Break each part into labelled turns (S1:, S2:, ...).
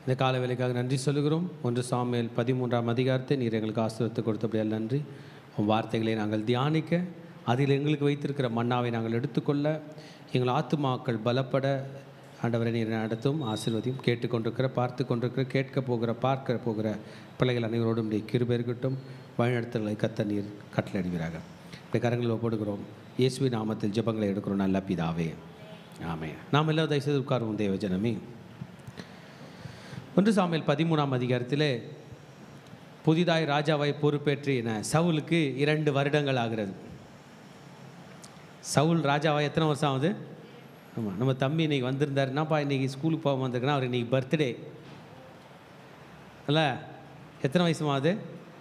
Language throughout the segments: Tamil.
S1: இந்த கால வேலைக்காக நன்றி சொல்லுகிறோம் ஒன்று சாமியல் பதிமூன்றாம் அதிகாரத்தை நீர் எங்களுக்கு ஆசிரியத்தை கொடுத்தபடியால் நன்றி உன் வார்த்தைகளை நாங்கள் தியானிக்க அதில் எங்களுக்கு வைத்திருக்கிற மன்னாவை நாங்கள் எடுத்துக்கொள்ள எங்கள் ஆத்துமாக்கள் பலப்பட ஆண்டவரை நீர் நடத்தும் ஆசீர்வதியும் கேட்டுக்கொண்டிருக்கிற பார்த்து கொண்டிருக்கிற கேட்க போகிற பார்க்க போகிற பிள்ளைகள் அனைவரோடும் நீ கிருபை இருக்கட்டும் வழிநடத்தல்களை கத்த நீர் கட்டளை இந்த கரங்களில் ஒப்படுகிறோம் இயேசுவின் நாமத்தில் ஜெபங்களை எடுக்கிறோம் நல்ல பிதாவே ஆமே நாம் எல்லாம் தயவுசெய்து உட்காருவோம் தேவஜனமே ஒன்று சாமியல் பதிமூணாம் அதிகாரத்திலே புதிதாய் ராஜாவை பொறுப்பேற்றின சவுலுக்கு இரண்டு வருடங்கள் ஆகிறது சவுல் ராஜாவாய் எத்தனை வருஷம் ஆகுது ஆமாம் நம்ம தம்பி இன்னைக்கு வந்திருந்தார் என்னப்பா இன்னைக்கு ஸ்கூலுக்கு போக வந்திருக்கனா அவர் இன்னைக்கு பர்த்டே இல்லை எத்தனை வயசு ஆகுது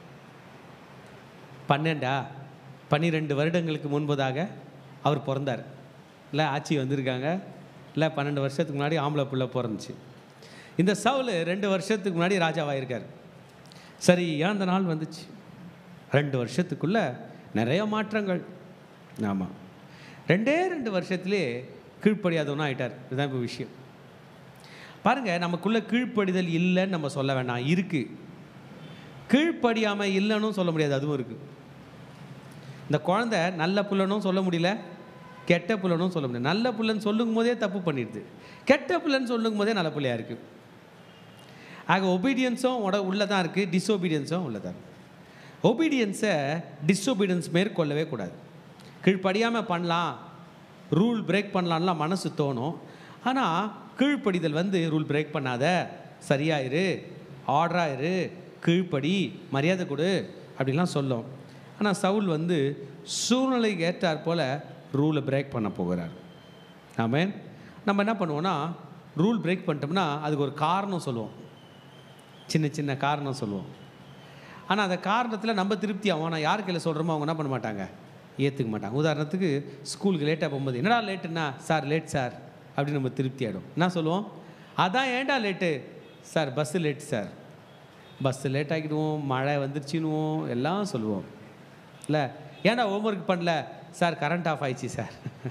S1: பன்னெண்டா பன்னிரெண்டு வருடங்களுக்கு முன்பதாக அவர் பிறந்தார் இல்லை ஆட்சி வந்திருக்காங்க இல்லை பன்னெண்டு வருஷத்துக்கு முன்னாடி ஆம்பளை பிள்ளை பிறந்துச்சு இந்த சவுல் ரெண்டு வருஷத்துக்கு முன்னாடி ராஜாவாயிருக்கார் சரி ஏன் அந்த நாள் வந்துச்சு ரெண்டு வருஷத்துக்குள்ள நிறைய மாற்றங்கள் ஆமாம் ரெண்டே ரெண்டு வருஷத்துலே கீழ்ப்படியாதவனா ஆயிட்டார் இதுதான் இப்போ விஷயம் பாருங்க நமக்குள்ள கீழ்ப்படிதல் இல்லைன்னு நம்ம சொல்ல வேண்டாம் இருக்கு கீழ்ப்படியாமல் இல்லைன்னு சொல்ல முடியாது அதுவும் இருக்குது இந்த குழந்தை நல்ல புள்ளனும் சொல்ல முடியல கெட்ட புள்ளனும் சொல்ல முடியல நல்ல புள்ளன்னு சொல்லும் போதே தப்பு பண்ணிடுது கெட்ட புள்ளன்னு சொல்லும் போதே நல்ல பிள்ளையா இருக்குது ஆக ஒபீடியன்ஸும் உட உள்ளே தான் இருக்குது டிஸ்ஒபீடியன்ஸும் உள்ளே தான் இருக்குது ஒபீடியன்ஸை டிஸ்ஒபீடியன்ஸ் மேற்கொள்ளவே கூடாது கீழ்ப்படியாமல் பண்ணலாம் ரூல் பிரேக் பண்ணலான்லாம் மனசு தோணும் ஆனால் கீழ்ப்படிதல் வந்து ரூல் பிரேக் பண்ணாத சரியாயிரு ஆர்டராயிரு கீழ்ப்படி மரியாதை கொடு அப்படிலாம் சொல்லும் ஆனால் சவுல் வந்து சூழ்நிலைக்கு ஏற்றாற் போல் ரூலை பிரேக் பண்ண போகிறார் ஆமே நம்ம என்ன பண்ணுவோம்னா ரூல் பிரேக் பண்ணிட்டோம்னா அதுக்கு ஒரு காரணம் சொல்லுவோம் சின்ன சின்ன காரணம் சொல்லுவோம் ஆனால் அந்த காரணத்தில் நம்ம திருப்தி ஆகும் ஆனால் யார் கையில் சொல்கிறோமோ அவங்க என்ன பண்ண மாட்டாங்க ஏற்றுக்க மாட்டாங்க உதாரணத்துக்கு ஸ்கூலுக்கு லேட்டாக போகும்போது என்னடா லேட்டுன்னா சார் லேட் சார் அப்படின்னு நம்ம திருப்தி ஆகிடும் என்ன சொல்லுவோம் அதான் ஏன்டா late sir bus late sir bus late ஆக்கிடுவோம் மழை வந்துருச்சுன்னுவோம் எல்லாம் சொல்லுவோம் இல்லை ஏன்டா ஹோம்ஒர்க் பண்ணல சார் கரண்ட் ஆஃப் ஆயிடுச்சு சார்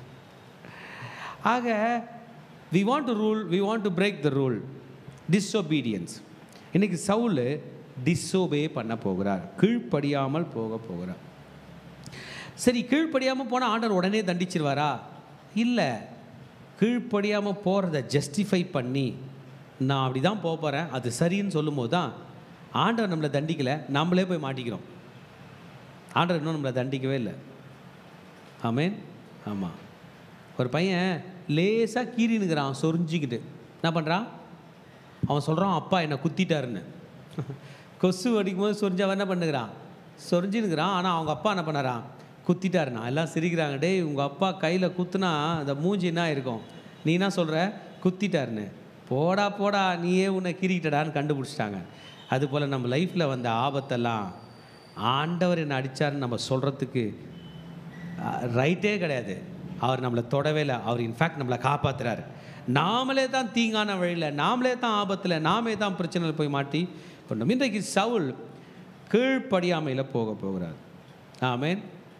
S1: ஆக we want to rule we want to break the rule disobedience இன்னைக்கு சவுல் டிஸ்ஓபே பண்ண போகிறார் கீழ்ப்படியாமல் போக போகிறார் சரி கீழ்ப்படியாமல் போனால் ஆண்டவர் உடனே தண்டிச்சிருவாரா இல்லை கீழ்ப்படியாமல் போகிறத ஜஸ்டிஃபை பண்ணி நான் அப்படி தான் போக போகிறேன் அது சரின்னு சொல்லும்போது தான் ஆண்டவர் நம்மளை தண்டிக்கலை நம்மளே போய் மாட்டிக்கிறோம் ஆண்டவர் இன்னும் நம்மளை தண்டிக்கவே இல்லை ஆமேன் ஆமாம் ஒரு பையன் லேசாக கீறினுக்கிறான் சொரிஞ்சிக்கிட்டு என்ன பண்ணுறான் அவன் சொல்கிறான் அப்பா என்னை குத்திட்டாருன்னு கொசு அடிக்கும் போது சொரிஞ்சு அவன் என்ன பண்ணுகிறான் சொரிஞ்சுனுக்கிறான் ஆனால் அவங்க அப்பா என்ன பண்ணறான் குத்திட்டாருண்ணா எல்லாம் சிரிக்கிறாங்க டேய் உங்கள் அப்பா கையில் குத்துனா அந்த மூஞ்சி என்ன இருக்கும் நீ என்ன சொல்கிற குத்திட்டாருன்னு போடா போடா நீயே உன்னை கிரிக்கிட்டடான்னு கண்டுபிடிச்சிட்டாங்க அதுபோல் நம்ம லைஃப்பில் வந்த ஆபத்தெல்லாம் ஆண்டவர் என்னை அடித்தாருன்னு நம்ம சொல்கிறதுக்கு ரைட்டே கிடையாது அவர் நம்மளை தொடவே இல்லை அவர் இன்ஃபேக்ட் நம்மளை காப்பாத்துறாரு நாமளே தான் தீங்கான வழியில் நாமளே தான் ஆபத்தில் நாமே தான் பிரச்சனையில் போய் மாட்டி பண்ணோம் இன்றைக்கு சவுல் கீழ்ப்படியாமையில் போக போகிறார் ஆமேன்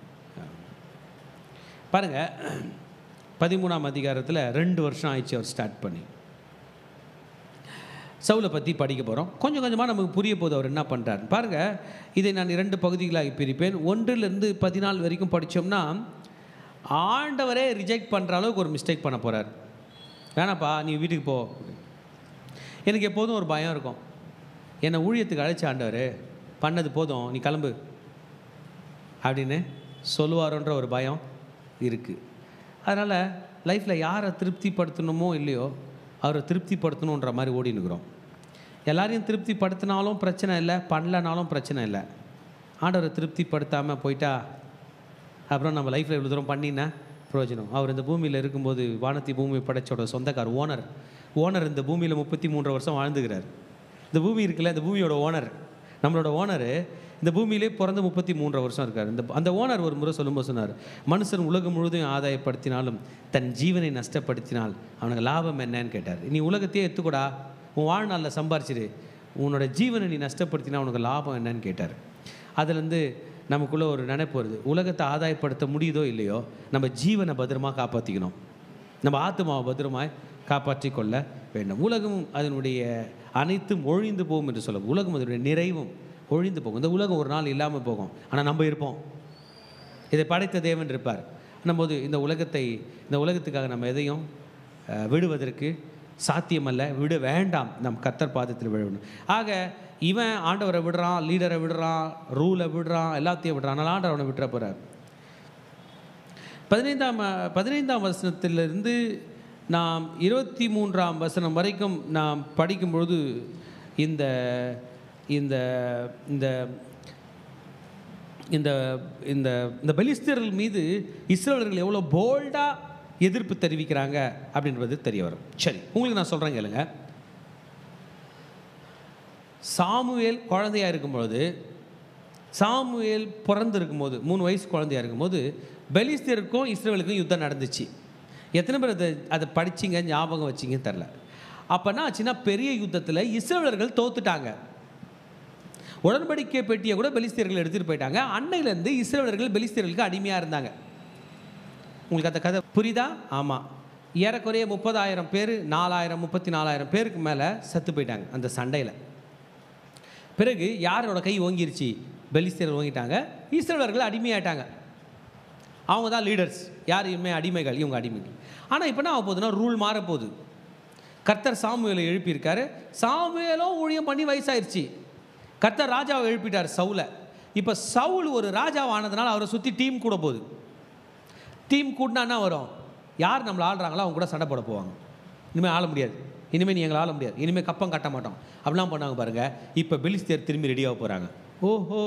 S1: பாருங்க பதிமூணாம் அதிகாரத்தில் ரெண்டு வருஷம் ஆயிடுச்சு அவர் ஸ்டார்ட் பண்ணி சவுலை பற்றி படிக்க போகிறோம் கொஞ்சம் கொஞ்சமாக நமக்கு புரிய போது அவர் என்ன பண்ணுறாரு பாருங்கள் இதை நான் இரண்டு பகுதிகளாக பிரிப்பேன் ஒன்றிலிருந்து பதினாலு வரைக்கும் படித்தோம்னா ஆண்டவரே ரிஜெக்ட் பண்ணுற அளவுக்கு ஒரு மிஸ்டேக் பண்ண போகிறார் வேணாப்பா நீ வீட்டுக்கு போ எனக்கு எப்போதும் ஒரு பயம் இருக்கும் என்னை ஊழியத்துக்கு அழைச்ச ஆண்டவர் பண்ணது போதும் நீ கிளம்பு அப்படின்னு சொல்லுவாரோன்ற ஒரு பயம் இருக்குது அதனால் லைஃப்பில் யாரை திருப்திப்படுத்தணுமோ இல்லையோ அவரை திருப்திப்படுத்தணுன்ற மாதிரி ஓடினுக்கிறோம் எல்லாரையும் திருப்திப்படுத்தினாலும் பிரச்சனை இல்லை பண்ணலனாலும் பிரச்சனை இல்லை ஆண்டவரை திருப்திப்படுத்தாமல் போயிட்டா அப்புறம் நம்ம லைஃப்பில் இவ்வளோ தூரம் பண்ணினா பிரயோஜனம் அவர் இந்த பூமியில் இருக்கும்போது வானத்தி பூமி படைச்சோட சொந்தக்கார் ஓனர் ஓனர் இந்த பூமியில் முப்பத்தி மூன்று வருஷம் வாழ்ந்துக்கிறார் இந்த பூமி இருக்குல்ல இந்த பூமியோட ஓனர் நம்மளோட ஓனர் இந்த பூமியிலே பிறந்து முப்பத்தி மூன்று வருஷம் இருக்கார் இந்த அந்த ஓனர் ஒரு முறை சொல்லும்போது சொன்னார் மனுஷன் உலகம் முழுதும் ஆதாயப்படுத்தினாலும் தன் ஜீவனை நஷ்டப்படுத்தினால் அவனுக்கு லாபம் என்னன்னு கேட்டார் நீ உலகத்தையே எடுத்துக்கூடா உன் வாழ்நாளில் சம்பாரிச்சிரு உன்னோட ஜீவனை நீ நஷ்டப்படுத்தினா உனக்கு லாபம் என்னன்னு கேட்டார் அதுலேருந்து நமக்குள்ளே ஒரு நினைப்பு வருது உலகத்தை ஆதாயப்படுத்த முடியுதோ இல்லையோ நம்ம ஜீவனை பத்திரமா காப்பாற்றிக்கணும் நம்ம ஆத்மாவை பத்திரமாய் காப்பாற்றி கொள்ள வேண்டும் உலகம் அதனுடைய அனைத்தும் ஒழிந்து போகும் என்று சொல்லும் உலகம் அதனுடைய நிறைவும் ஒழிந்து போகும் இந்த உலகம் ஒரு நாள் இல்லாமல் போகும் ஆனால் நம்ம இருப்போம் இதை படைத்த தேவன் இருப்பார் போது இந்த உலகத்தை இந்த உலகத்துக்காக நம்ம எதையும் அஹ், விடுவதற்கு சாத்தியமல்ல விட வேண்டாம் நம் கத்தர் பாதத்தில் விழணும் ஆக இவன் ஆண்டவரை விடுறான் லீடரை விடுறான் ரூலை விடுறான் எல்லாத்தையும் விடுறான் ஆனால் ஆண்டவர் அவனை விட்டுற போகிறார் பதினைந்தாம் அஹ், பதினைந்தாம் வசனத்திலிருந்து நாம் இருபத்தி மூன்றாம் வசனம் வரைக்கும் நாம் படிக்கும் பொழுது இந்த இந்த இந்த இந்த இந்த இந்த பெலிஸ்தர்கள் மீது இஸ்ரேலர்கள் எவ்வளோ போல்டாக எதிர்ப்பு தெரிவிக்கிறாங்க அப்படின்றது தெரிய வரும் சரி உங்களுக்கு நான் சொல்கிறேன் கேளுங்க சாமுவேல் குழந்தையா இருக்கும்பொழுது சாமுவேல் பிறந்திருக்கும் போது மூணு வயசு குழந்தையா இருக்கும்போது பெலிஸ்தருக்கும் இஸ்ரேலுக்கும் யுத்தம் நடந்துச்சு எத்தனை பேர் அதை அதை படிச்சீங்க ஞாபகம் வச்சிங்கன்னு தெரில அப்போனா ஆச்சுன்னா பெரிய யுத்தத்தில் இஸ்ரேலர்கள் தோத்துட்டாங்க உடன்படிக்கை பெட்டியை கூட பெலிஸ்தீர்கள் எடுத்துகிட்டு போயிட்டாங்க அன்னையிலேருந்து இஸ்ரேலர்கள் பெலிஸ்தீர்களுக்கு அடிமையாக இருந்தாங்க உங்களுக்கு அந்த கதை புரியுதா ஆமாம் ஏறக்குறைய முப்பதாயிரம் பேர் நாலாயிரம் முப்பத்தி நாலாயிரம் பேருக்கு மேலே செத்து போயிட்டாங்க அந்த சண்டையில் பிறகு யாரோட கை ஓங்கிருச்சு பெலிஸ்தீர்கள் ஓங்கிட்டாங்க இஸ்ரேலர்கள் அடிமையாயிட்டாங்க அவங்க தான் லீடர்ஸ் யார் இனிமே அடிமைகள் இவங்க அடிமைகள் ஆனால் இப்போ என்ன ஆக போகுதுன்னா ரூல் மாற போகுது கர்த்தர் சாமுவேலை எழுப்பியிருக்காரு சாமுவேலும் ஊழியம் பண்ணி வயசாயிருச்சு கர்த்தர் ராஜாவை எழுப்பிட்டார் சவுலை இப்போ சவுல் ஒரு ராஜாவானதுனால அவரை சுற்றி டீம் கூட போகுது டீம் கூட்டினா என்ன வரும் யார் நம்மளை ஆள்றாங்களோ அவங்க கூட சண்டை போட போவாங்க இனிமேல் ஆள முடியாது இனிமேல் நீ எங்களை ஆள முடியாது இனிமேல் கப்பம் கட்ட மாட்டோம் அப்படிலாம் பண்ணாங்க பாருங்க இப்போ பெலிஸ்தேர் திரும்பி ரெடியாக போகிறாங்க ஓஹோ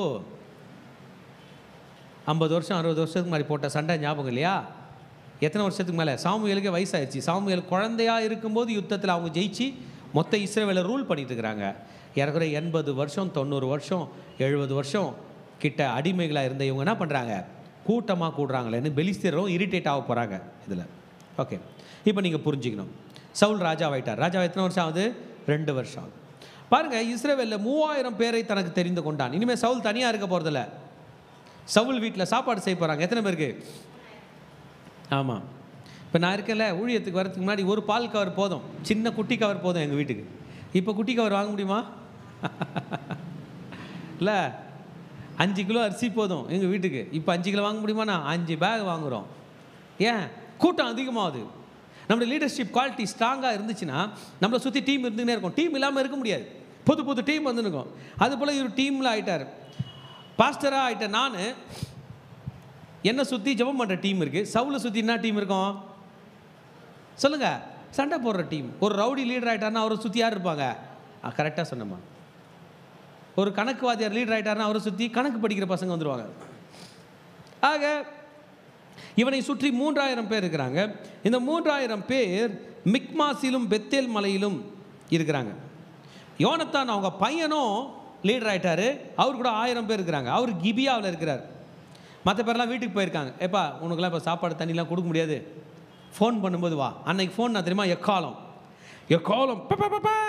S1: ஐம்பது வருஷம் அறுபது வருஷத்துக்கு மாதிரி போட்ட சண்டை ஞாபகம் இல்லையா எத்தனை வருஷத்துக்கு மேலே சாமுவேலுக்கே வயசாயிடுச்சு சாமுவேல் குழந்தையா இருக்கும்போது யுத்தத்தில் அவங்க ஜெயிச்சு மொத்த இஸ்ரேவேலை ரூல் பண்ணிட்டு இருக்கிறாங்க ஏறக்குறைய எண்பது வருஷம் தொண்ணூறு வருஷம் எழுபது வருஷம் கிட்ட அடிமைகளாக இருந்த இவங்க என்ன பண்ணுறாங்க கூட்டமாக கூடுறாங்களேன்னு பெலிஸ்தீரும் இரிட்டேட் ஆக போகிறாங்க இதில் ஓகே இப்போ நீங்கள் புரிஞ்சுக்கணும் சவுல் ராஜாவாயிட்டார் ராஜா எத்தனை வருஷம் ஆகுது ரெண்டு வருஷம் ஆகுது பாருங்கள் இஸ்ரேவேலில் மூவாயிரம் பேரை தனக்கு தெரிந்து கொண்டான் இனிமேல் சவுல் தனியாக இருக்க போகிறதில்ல சவுல் வீட்டில் சாப்பாடு செய்ய போகிறாங்க எத்தனை பேருக்கு ஆமாம் இப்போ நான் இருக்கேன்ல ஊழியத்துக்கு வரதுக்கு முன்னாடி ஒரு பால் கவர் போதும் சின்ன குட்டி கவர் போதும் எங்கள் வீட்டுக்கு இப்போ குட்டி கவர் வாங்க முடியுமா இல்லை அஞ்சு கிலோ அரிசி போதும் எங்கள் வீட்டுக்கு இப்போ அஞ்சு கிலோ வாங்க முடியுமாண்ணா அஞ்சு பேக் வாங்குகிறோம் ஏன் கூட்டம் அதிகமாகுது நம்மளுடைய லீடர்ஷிப் குவாலிட்டி ஸ்ட்ராங்காக இருந்துச்சுன்னா நம்மளை சுற்றி டீம் இருந்துகிட்டே இருக்கும் டீம் இல்லாமல் இருக்க முடியாது புது புது டீம் வந்துருக்கும் அது போல் இவர் டீமில் ஆயிட்டார் பாஸ்டராக ஆயிட்ட நான் என்னை சுற்றி ஜெபம் பண்ணுற டீம் இருக்குது சவுலை சுற்றி என்ன டீம் இருக்கும் சொல்லுங்கள் சண்டை போடுற டீம் ஒரு ரவுடி லீடர் ஆகிட்டார்னா அவரை சுற்றி யார் இருப்பாங்க கரெக்டாக சொன்னம்மா ஒரு கணக்கு வாத்தியார் லீடர் ஆகிட்டார்னா அவரை சுற்றி கணக்கு படிக்கிற பசங்க வந்துடுவாங்க ஆக இவனை சுற்றி மூன்றாயிரம் பேர் இருக்கிறாங்க இந்த மூன்றாயிரம் பேர் மிக்மாசிலும் பெத்தேல் மலையிலும் இருக்கிறாங்க யோனத்தான் அவங்க பையனும் லீடர் ஆயிட்டாரு அவர் கூட ஆயிரம் பேர் இருக்கிறாங்க அவர் கிபியாவில் இருக்கிறார் மற்ற பேர்லாம் வீட்டுக்கு போயிருக்காங்க ஏப்பா உனக்குலாம் இப்போ சாப்பாடு தண்ணிலாம் கொடுக்க முடியாது ஃபோன் பண்ணும்போது வா அன்னைக்கு ஃபோன் நான் தெரியுமா எக்காலம் எக்காலம் ப, ப, ப, ப.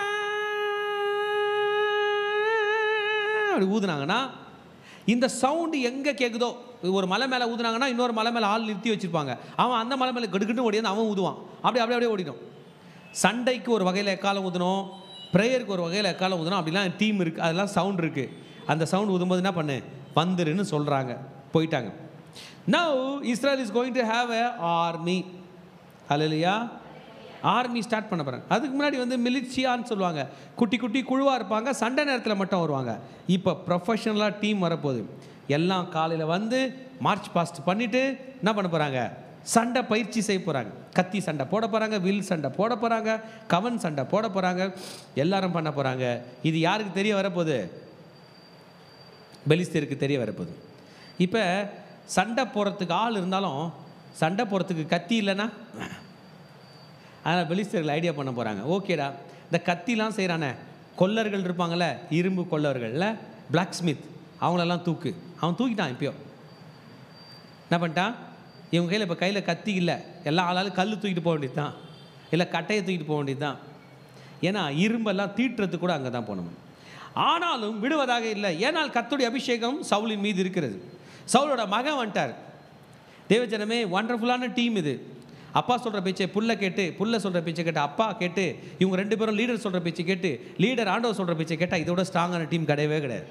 S1: அப்படி ஊதுனாங்கன்னா இந்த சவுண்டு எங்கே கேட்குதோ ஒரு மலை மேலே ஊதுனாங்கன்னா இன்னொரு மலை மேலே ஆள் நிறுத்தி வச்சிருப்பாங்க அவன் அந்த மலை மேலே கெடுக்கிட்டு ஓடியாந்து அவன் ஊதுவான் அப்படி அப்படியே அப்படியே ஓடிடும் சண்டைக்கு ஒரு வகையில் எக்காலம் ஊதணும் ப்ரேயருக்கு ஒரு வகையில் எக்காலம் ஊதணும் அப்படிலாம் டீம் இருக்குது அதெல்லாம் சவுண்ட் இருக்குது அந்த சவுண்ட் ஊதும்போது என்ன பண்ணு வந்துருன்னு சொல்கிறாங்க போயிட்டாங்க now Israel is going to have a army hallelujah army start பண்ண போகிறாங்க அதுக்கு முன்னாடி வந்து மிலிட்சியான்னு சொல்லுவாங்க குட்டி குட்டி குழுவாக இருப்பாங்க சண்டை நேரத்தில் மட்டும் வருவாங்க இப்போ ப்ரொஃபஷனலாக டீம் வரப்போகுது எல்லாம் காலையில் வந்து மார்ச் பாஸ்ட் பண்ணிவிட்டு என்ன பண்ண போகிறாங்க சண்டை பயிற்சி செய்ய போகிறாங்க கத்தி சண்டை போட போகிறாங்க வில் சண்டை போட போகிறாங்க கவன் சண்டை போட போகிறாங்க எல்லாரும் பண்ண போகிறாங்க இது யாருக்கு தெரிய வரப்போகுது பெலிஸ்தருக்கு தெரிய வரப்போகுது இப்போ சண்டை போடுறதுக்கு ஆள் இருந்தாலும் சண்டை போடுறதுக்கு கத்தி இல்லைன்னா அதனால் பெலிஸ்தர்கள் ஐடியா பண்ண போகிறாங்க ஓகேடா இந்த கத்திலாம் செய்கிறானே கொல்லர்கள் இருப்பாங்கள்ல இரும்பு கொல்லர்கள்ல பிளாக் ஸ்மித் அவங்களெல்லாம் தூக்கு அவன் தூக்கிட்டான் இப்பயோ என்ன பண்ணிட்டான் இவங்க கையில் இப்போ கையில் கத்தி இல்லை எல்லா ஆளாலும் கல் தூக்கிட்டு போக வேண்டியது தான் இல்லை கட்டையை தூக்கிட்டு போக வேண்டியது தான் ஏன்னா இரும்பெல்லாம் தீட்டுறதுக்கு கூட அங்கே தான் போகணும் ஆனாலும் விடுவதாக இல்லை ஏனால் கர்த்தருடைய அபிஷேகம் சவுலின் மீது இருக்கிறது சவுலோட மகன் வந்துட்டார் தேவஜனமே ஒண்டர்ஃபுல்லான டீம் இது அப்பா சொல்கிற பேச்சை புள்ள கேட்டு புள்ள சொல்கிற பேச்சை கேட்டு அப்பா கேட்டு இவங்க ரெண்டு பேரும் லீடர் சொல்கிற பேச்சை கேட்டு லீடர் ஆண்டவர் சொல்கிற பேச்சை கேட்டால் இதோட ஸ்ட்ராங்கான டீம் கிடையவே கிடையாது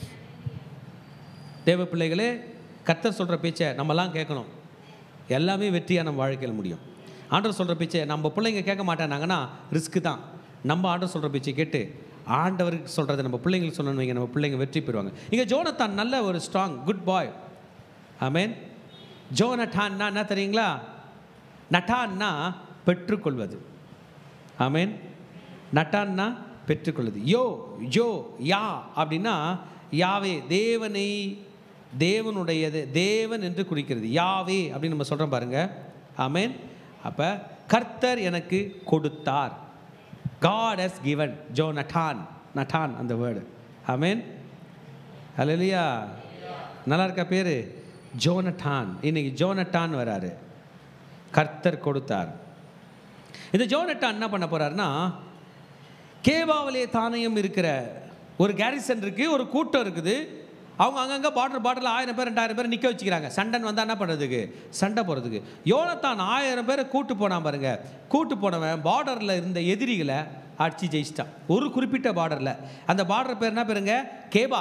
S1: தேவ பிள்ளைகளே கர்த்தர் சொல்கிற பேச்சை நம்மலாம் கேட்கணும் எல்லாமே வெற்றியாக நம்ம வாழ்க்கையில் முடியும் ஆண்டவர் சொல்கிற பேச்சை நம்ம பிள்ளைங்க கேட்க மாட்டானாங்கன்னா ரிஸ்க்கு தான் நம்ம ஆண்டவர் சொல்கிற பேச்சை கேட்டு ஆண்டவருக்கு சொல்கிறத நம்ம பிள்ளைங்களுக்கு சொன்னோன்னு வைங்க நம்ம பிள்ளைங்க வெற்றி பெறுவாங்க இங்கே ஜோனத்தான் நல்ல ஒரு ஸ்ட்ராங் குட் பாய் ஆமேன் ஜோனட்டான்னா என்ன தெரியுங்களா நட்டான்னா பெற்றுக்கொள்வது ஆமேன் நட்டான்னா பெற்றுக்கொள்வது யோ யோ யா அப்படின்னா யாவே தேவனை தேவனுடையது தேவன் என்று குறிக்கிறது யாவே அப்படின்னு நம்ம சொல்கிறோம் பாருங்க ஆமேன் அப்போ கர்த்தர் எனக்கு கொடுத்தார் God has given Jonathan Nathan அந்த வேர்டு ஆமேன் ஹalleluya நல்லா இருக்கா பேர் ஜோனட்டான் இன்னைக்கு ஜோனட்டான் வராரு கர்த்தர் கொடுத்தார் இந்த ஜோனட்டான் என்ன பண்ண போறாருன்னா கேபாவிலே தானியம் இருக்கிற ஒரு கேரிசன் இருக்கு ஒரு கூட்டம் இருக்குது அவங்க அங்கங்கே பார்டர் பார்டரில் ஆயிரம் பேர் ரெண்டாயிரம் பேர் நிற்க வச்சுக்கிறாங்க சண்டன் வந்தால் என்ன பண்ணுறதுக்கு சண்டை போகிறதுக்கு யோனத்தான் ஆயிரம் பேரை கூட்டு போனான் பாருங்க கூட்டு போனவன் பார்டரில் இருந்த எதிரிகளை அடிச்சு ஜெயிச்சிட்டான் ஒரு குறிப்பிட்ட பார்டரில் அந்த பார்டர் பேர் என்ன பேருங்க கேபா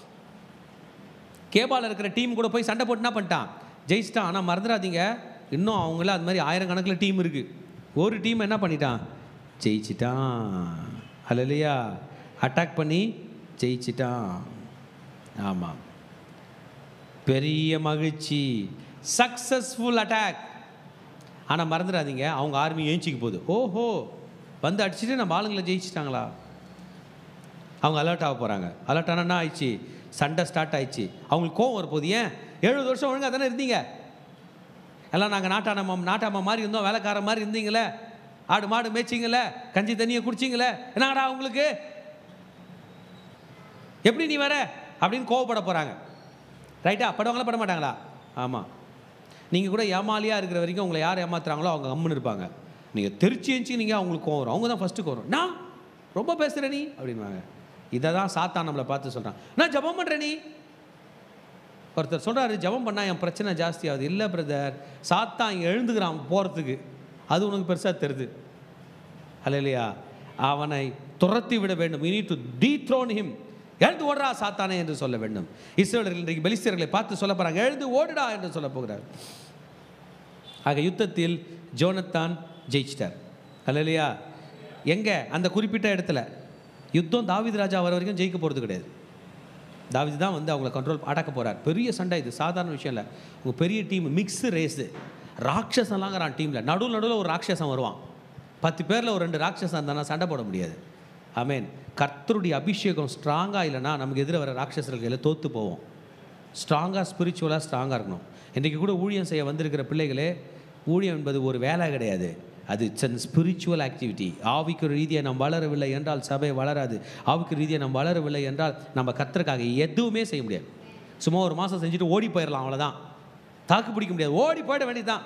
S1: கேபால இருக்கிற டீம் கூட போய் சண்டை போட்டு என்ன பண்ணிட்டான் ஜெயிச்சிட்டான் ஆனால் மறந்துடாதீங்க இன்னும் அவங்கள அது மாதிரி ஆயிரக்கணக்கில் டீம் இருக்குது ஒரு டீம் என்ன பண்ணிட்டான் ஜெயிச்சிட்டான் அல்லையா அட்டாக் பண்ணி ஜெயிச்சிட்டான் ஆமாம் பெரிய மகிழ்ச்சி சக்ஸஸ்ஃபுல் அட்டாக் ஆனால் மறந்துடாதீங்க அவங்க ஆர்மி ஏஞ்சிக்கு போகுது ஓஹோ வந்து அடிச்சுட்டு நம்ம ஆளுங்களை ஜெயிச்சிட்டாங்களா அவங்க அலர்ட் ஆக போகிறாங்க அலர்ட் ஆனால் என்ன ஆயிடுச்சு சண்டை ஸ்டார்ட் ஆயிடுச்சு அவங்களுக்கு கோவம் வரப்போகுது ஏன் எழுபது வருஷம் ஒழுங்காக தானே இருந்தீங்க எல்லாம் நாங்கள் நாட்டானம்மா நாட்டாம்மா மாதிரி இருந்தோம் வேலைக்கார மாதிரி இருந்தீங்களே ஆடு மாடு மேய்ச்சிங்களே கஞ்சி தண்ணியை குடிச்சிங்களே என்னடா உங்களுக்கு எப்படி நீ வர அப்படின்னு கோவப்பட போகிறாங்க ரைட்டா படுவாங்களா பட மாட்டாங்களா ஆமாம் நீங்கள் கூட ஏமாலியாக இருக்கிற வரைக்கும் உங்களை யார் ஏமாத்துறாங்களோ அவங்க அம்முன்னு இருப்பாங்க நீங்கள் தெரிச்சு எழுச்சி நீங்கள் அவங்களுக்கு கோவம் வரும் அவங்க தான் ஃபஸ்ட்டு கோவம் வரும். நான் ரொம்ப பேசுகிற நீ அப்படின்வாங்க இதை தான் சாத்தான் நம்மளை பார்த்து சொல்கிறான் நான் ஜெபம் பண்ணுறேன் நீ ஒருத்தர் சொல்கிறாரு ஜெபம் பண்ணால் என் பிரச்சனை ஜாஸ்தி ஆகுது இல்லை பிரதர் சாத்தான் இங்கே எழுந்துக்கிறான் போகிறதுக்கு அது உனக்கு பெருசாக தெரியுது அல்ல இல்லையா அவனை துரத்தி விட வேண்டும் you need to dethrone him எழுந்து ஓடுறா சாத்தானே என்று சொல்ல வேண்டும் இஸ்ரேலர்கள் இன்றைக்கு பெலிஸ்தர்களை பார்த்து சொல்ல போகிறாங்க எழுந்து ஓடுடா என்று சொல்ல போகிறார் ஆக யுத்தத்தில் ஜோனத்தான் ஜெயிச்சிட்டார் அல்லையா எங்கே அந்த குறிப்பிட்ட இடத்துல யுத்தம் தாவீது ராஜா வர வரைக்கும் ஜெயிக்க போகிறது கிடையாது தாவீது தான் வந்து அவங்கள கண்ட்ரோல் அடக்க போகிறார் பெரிய சண்டை இது சாதாரண விஷயம் இல்லை உங்கள் பெரிய டீம் மிக்ஸு ரேஸு ராட்சசம்லாங்கிறான் டீமில் நடுவில் நடுவில் ஒரு ராட்சசம் வருவான் பத்து பேரில் ஒரு ரெண்டு ராட்சசம் இருந்தானா சண்டை போட முடியாது ஆமேன் கர்த்தருடைய அபிஷேகம் ஸ்ட்ராங்காக இல்லைன்னா நமக்கு எதிர வர ராட்சசர்கள் எல்லாம் தோற்று போவோம் ஸ்ட்ராங்காக ஸ்பிரிச்சுவலாக ஸ்ட்ராங்காக இருக்கணும் இன்றைக்கி கூட ஊழியம் செய்ய வந்திருக்கிற பிள்ளைகளே ஊழியம் என்பது ஒரு வேலை கிடையாது அது இட்ஸ் அன் ஸ்பிரிச்சுவல் ஆக்டிவிட்டி ஆவிக்கு ரீதியாக நாம் வளரவில்லை என்றால் சபை வளராது ஆவிக்கு ரீதியாக நாம் வளரவில்லை என்றால் நம்ம கர்த்தருக்காக எதுவுமே செய்ய முடியாது சும்மா ஒரு மாதம் செஞ்சுட்டு ஓடி போயிடலாம் அவ்வளோதான் தாக்கு பிடிக்க முடியாது ஓடி போயிட வேண்டியதுதான்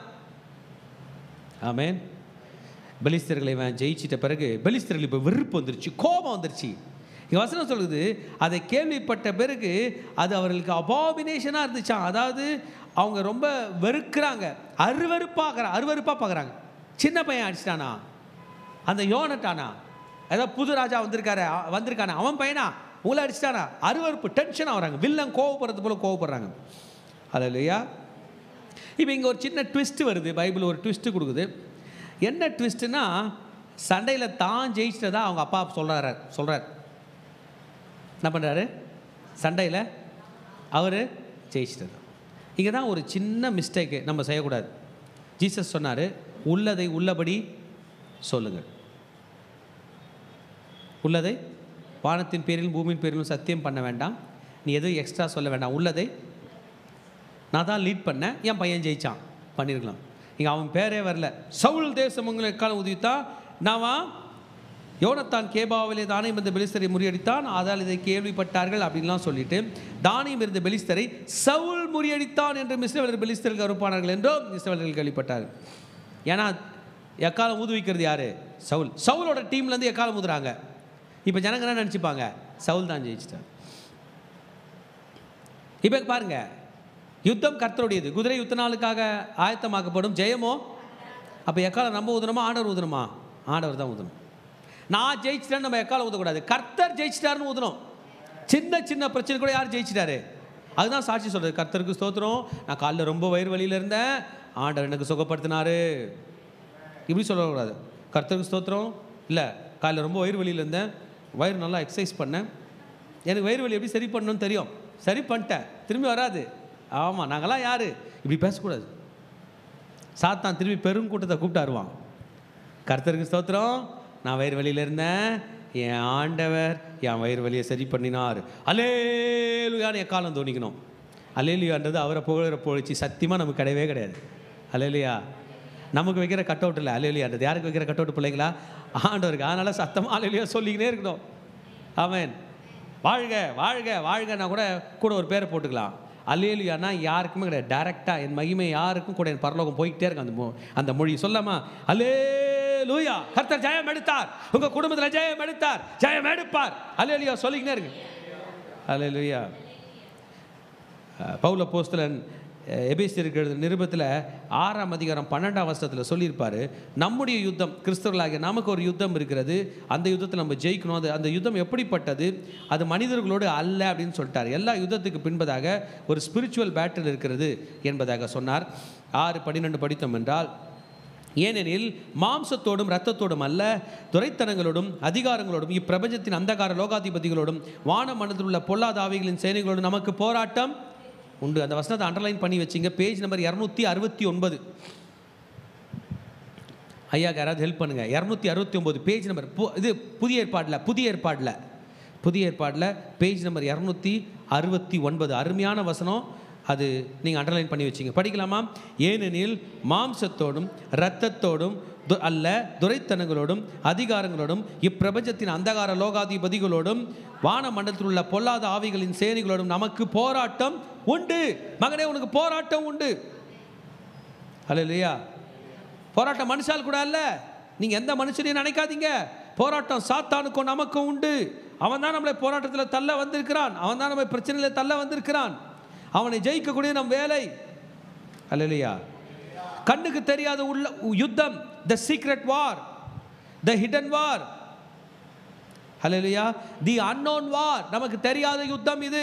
S1: ஆமேன் பெலிஸ்தர்களை இவன் ஜெயிச்சிட்ட பிறகு பெலிஸ்தர்கள் இப்போ வெறுப்பு வந்துருச்சு கோபம் வந்துருச்சு இங்க வசனம் சொல்லுது அதை கேள்விப்பட்ட பிறகு அது அவர்களுக்கு அபாபினேஷனாக இருந்துச்சாம் அதாவது அவங்க ரொம்ப வெறுக்கிறாங்க அருவருப்பாகிற அருவருப்பாக பார்க்குறாங்க சின்ன பையன் அடிச்சிட்டானா அந்த யோனட்டானா ஏதோ புது ராஜா வந்திருக்காரு அ- வந்திருக்கானே அவன் பையனா உங்களை அடிச்சிட்டானா அருவருப்பு டென்ஷன் ஆகுறாங்க வில்லன் கோவப்படுறது போல கோவப்படுறாங்க அது இல்லையா இப்போ இங்கே ஒரு சின்ன ட்விஸ்ட் வருது பைபிள் ஒரு ட்விஸ்ட் கொடுக்குது என்ன ட்விஸ்ட்டுனா சண்டையில் தான் ஜெயிச்சிட்டதா அவங்க அப்பா சொல்கிறாரு சொல்கிறார் என்ன பண்ணுறாரு சண்டையில் அவர் ஜெயிச்சிட்டது இங்கே தான் ஒரு சின்ன மிஸ்டேக்கு நம்ம செய்யக்கூடாது ஜீசஸ் சொன்னார் உள்ளதை உள்ளபடி சொல்லுங்கள் உள்ளதை வானத்தின் பேரிலும் பூமியின் பேரிலும் சத்தியம் பண்ண வேண்டாம் நீ எதுவும் எக்ஸ்ட்ரா சொல்ல வேண்டாம் உள்ளதை நான் தான் லீட் பண்ணேன் என் பையன் ஜெயிச்சான் பண்ணியிருக்கலாம் இங்கே அவன் பேரே வரல சவுல் தேசம் உங்களை காலம் உதவித்தா நாவா யோனத்தான் கேபாவிலே தானியம் இருந்த பெலிஸ்தரை முறியடித்தான் அதால் இதை கேள்விப்பட்டார்கள் அப்படின்லாம் சொல்லிட்டு தானியம் இருந்த பெலிஸ்தரை சவுல் முறியடித்தான் என்று மிஸ்ரவர்கள் பெலிஸ்தர்கள் அறுப்பானார்கள் என்றும் மிஸ்ரவர்கள் கேள்விப்பட்டார்கள் ஏன்னா எக்காலம் ஊதுவிக்கிறது யாரு சவுல் சவுலோட டீம்லேருந்து எக்காலம் ஊதுறாங்க இப்போ ஜனங்க என்ன நினச்சிப்பாங்க சவுல் தான் ஜெயிச்சிட்டார் இப்போ பாருங்க யுத்தம் கர்த்தருடையது குதிரை யுத்த நாளுக்காக ஆயத்தமாக்கப்படும் ஜெயமோ அப்போ எக்கால நம்ம ஊதணுமா ஆண்டவர் ஊதணுமா ஆண்டவர் தான் ஊதணும் நான் ஜெயிச்சிட்டேன்னு நம்ம எக்கால ஊதக்கூடாது கர்த்தர் ஜெயிச்சிட்டாருன்னு ஊதணும் சின்ன சின்ன பிரச்சனை கூட யார் ஜெயிச்சிட்டாரு அதுதான் சாட்சி சொல்றது கர்த்தருக்கு ஸ்தோத்திரம் நான் காலைல ரொம்ப வயிறு வலியில் இருந்தேன் ஆண்டவர் எனக்கு சுகப்படுத்தினாரு இப்படி சொல்லக்கூடாது கர்த்தருக்கு ஸ்தோத்திரம் இல்லை காலைல ரொம்ப வயிறு வலியில் இருந்தேன் வயிறு நல்லா எக்ஸசைஸ் பண்ணேன் எனக்கு வயிறு வலி எப்படி சரி பண்ணணும்னு தெரியும் சரி பண்ணிட்டேன் திரும்பி வராது ஆமாம் நாங்களாம் யார் இப்படி பேசக்கூடாது சாத்தான் திரும்பி பெருங்கூட்டத்தை கூப்பிட்டாருவான் கர்த்தருக்கு ஸ்தோத்திரம் நான் வயிறு வலியில் இருந்தேன் என் ஆண்டவர் என் வயிறு வலியை சரி பண்ணினார் அலேலுயான்னு எக்காலம் தோணிக்கணும் அலேலுயான்றது அவரை புகழ புகழ்ச்சி சத்தியமாக நமக்கு கிடையவே கிடையாது அலேலுயா நமக்கு வைக்கிற கட் அவுட் இல்லை அலேலுயான்றது யாருக்கு வைக்கிற கட் அவுட் பிள்ளைங்களா ஆண்டவருக்கு அதனால சத்தமாக அலேலுயா சொல்லிக்கினே இருக்கணும் ஆமென் வாழ்க வாழ்க வாழ்கன்னா கூட கூட ஒரு பேரை போட்டுக்கலாம் அல்லேலுயானா யாருக்குமே கிடையாது டைரெக்டாக என் மகிமை யாருக்கும் கூட என் பரலோகம் போய்கிட்டே இருக்கு அந்த மொ அந்த மொழி சொல்லாமா அல்லேலூயா கர்த்தர் ஜெயம் எடுத்தார் உங்கள் குடும்பத்தில் ஜெயம் எடுத்தார் ஜெயம் எடுப்பார் அல்லேலுயா சொல்லிக்கினே இருக்கு அல்லேலூயா பவுல போஸ்தலன் எபேசியருக்கு எழுதின நிருபத்தில் ஆறாம் அதிகாரம் பன்னெண்டாம் வருஷத்தில் சொல்லியிருப்பார் நம்முடைய யுத்தம் கிறிஸ்தவர்களாகிய நமக்கு ஒரு யுத்தம் இருக்கிறது அந்த யுத்தத்தில் நம்ம ஜெயிக்கணும் அது அந்த யுத்தம் எப்படிப்பட்டது அது மனிதர்களோடு அல்ல அப்படின்னு சொல்லிட்டார் எல்லா யுத்தத்துக்கு பின்பதாக ஒரு ஸ்பிரிச்சுவல் பேட்டில் இருக்கிறது என்பதாக சொன்னார் ஆறு பன்னிரெண்டு படித்தோம் என்றால் ஏனெனில் மாம்சத்தோடும் இரத்தத்தோடும் அல்ல துரைத்தனங்களோடும் அதிகாரங்களோடும் இப்பிரபஞ்சத்தின் அந்தகார லோகாதிபதிகளோடும் வான மனதில் உள்ள பொல்லாத ஆவிகளின் சேனைகளோடும் நமக்கு போராட்டம் உண்டு அந்த வசனத்தை அண்டர்லைன் பண்ணி வச்சிங்க பேஜ் நம்பர் இரநூத்தி அறுபத்தி ஒன்பது ஐயாக்கு யாராவது ஹெல்ப் பண்ணுங்க இரநூத்தி அறுபத்தி ஒன்பது பேஜ் நம்பர் பு- இது புதிய ஏற்பாடில் புதிய ஏற்பாடில் புதிய ஏற்பாடில் பேஜ் நம்பர் இரநூத்தி அறுபத்தி ஒன்பது அருமையான வசனம் அது நீங்கள் அண்டர்லைன் பண்ணி வச்சிங்க படிக்கலாமா ஏனெனில் மாம்சத்தோடும் இரத்தத்தோடும் து- அல்ல துரைத்தனங்களோடும் அதிகாரங்களோடும் இப்பிரபஞ்சத்தின் அந்தகார லோகாதிபதிகளோடும் வான மண்டலத்தில் உள்ள பொல்லாத ஆவிகளின் சேனைகளோடும் நமக்கு போராட்டம் உண்டு மகனே உனக்கு போராட்டம் உண்டு அல்லையா போராட்டம் மனுஷால் கூட அல்ல நீங்க எந்த மனுஷனையும் நினைக்காதீங்க போராட்டம் சாத்தானுக்கும் நமக்கும் உண்டு அவன் தான் நம்மளை போராட்டத்தில் தள்ள வந்திருக்கிறான் அவன் தான் நம்மை பிரச்சனையில் தள்ள வந்திருக்கிறான் அவனை ஜெயிக்கக்கூடிய நம் வேலை அல்லையா கண்ணுக்கு தெரியாத உள்ள யுத்தம் the secret war the hidden war hallelujah the unknown war நமக்கு தெரியாத யுத்தம் இது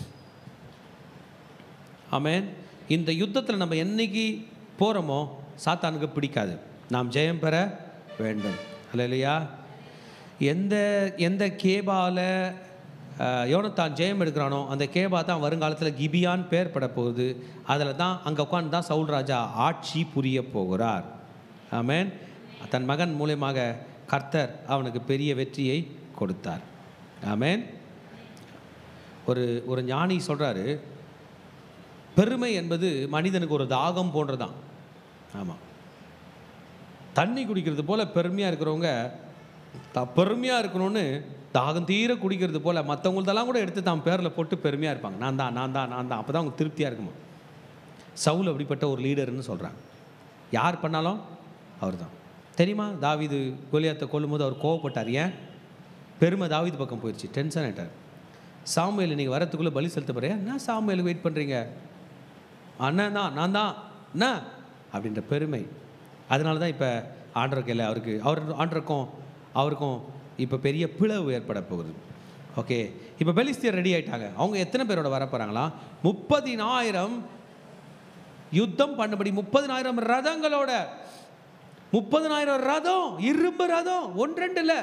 S1: ஆமென் இந்த யுத்தத்தில் நம்ம என்னைக்கு போகிறோமோ சாத்தானுக்கு பிடிக்காது நாம் ஜெயம் பெற வேண்டும் ஹalleluya எந்த எந்த கேபால அஹ், யோனத்தான் ஜெயம் எடுக்கிறானோ அந்த கேபா தான் வருங்காலத்தில் கிபியான் பேர் பட போகுது அதில் தான் அங்கே உட்காந்து தான் சவுல் ராஜா ஆட்சி புரிய போகிறார் ஆமென் தன் மகன் மூலயமாக கர்த்தர் அவனுக்கு பெரிய வெற்றியை கொடுத்தார் ஆமென் ஒரு ஒரு ஞானி சொல்கிறாரு பெருமை என்பது மனிதனுக்கு ஒரு தாகம் போன்றதான் ஆமாம் தண்ணி குடிக்கிறது போல பெருமையாக இருக்கிறவங்க த பெருமையாக இருக்கணும்னு தாகம் தீர குடிக்கிறது போல மற்றவங்களதெல்லாம் கூட எடுத்து தான் பேரில் போட்டு பெருமையாக இருப்பாங்க நான் தான் நான் தான் நான் தான் அப்போ தான் அவங்க திருப்தியாக இருக்குமா சவுல் அப்படிப்பட்ட ஒரு லீடர்னு சொல்கிறாங்க யார் பண்ணாலும் அவர் தான் தெரியுமா தாவீது கோலியாத்தை கொல்லும்போது அவர் கோவப்பட்டார் ஏன் பெருமை தாவீது பக்கம் போயிடுச்சு டென்ஷன் ஆயிட்டார் சாமுவேல் நீங்கள் வரத்துக்குள்ளே பலி செலுத்த போறியா என்ன சாமுவேலுக்கு வெயிட் பண்ணுறீங்க அண்ணன் தான் நான் தான் என்ன அப்படின்ற பெருமை அதனால தான் இப்போ ஆண்டர் கையில் அவருக்கு அவர் ஆண்டருக்கும் அவருக்கும் இப்போ பெரிய பிளவு ஏற்பட போகுது ஓகே இப்போ பெலிஸ்தியர் ரெடி ஆயிட்டாங்க அவங்க எத்தனை பேரோட வர போகிறாங்களா முப்பதினாயிரம் யுத்தம் பண்ணபடி முப்பதினாயிரம் ரதங்களோட முப்பதினாயிரம் ரதம் இரும்பு ரதம் ஒன்றெண்டு இல்லை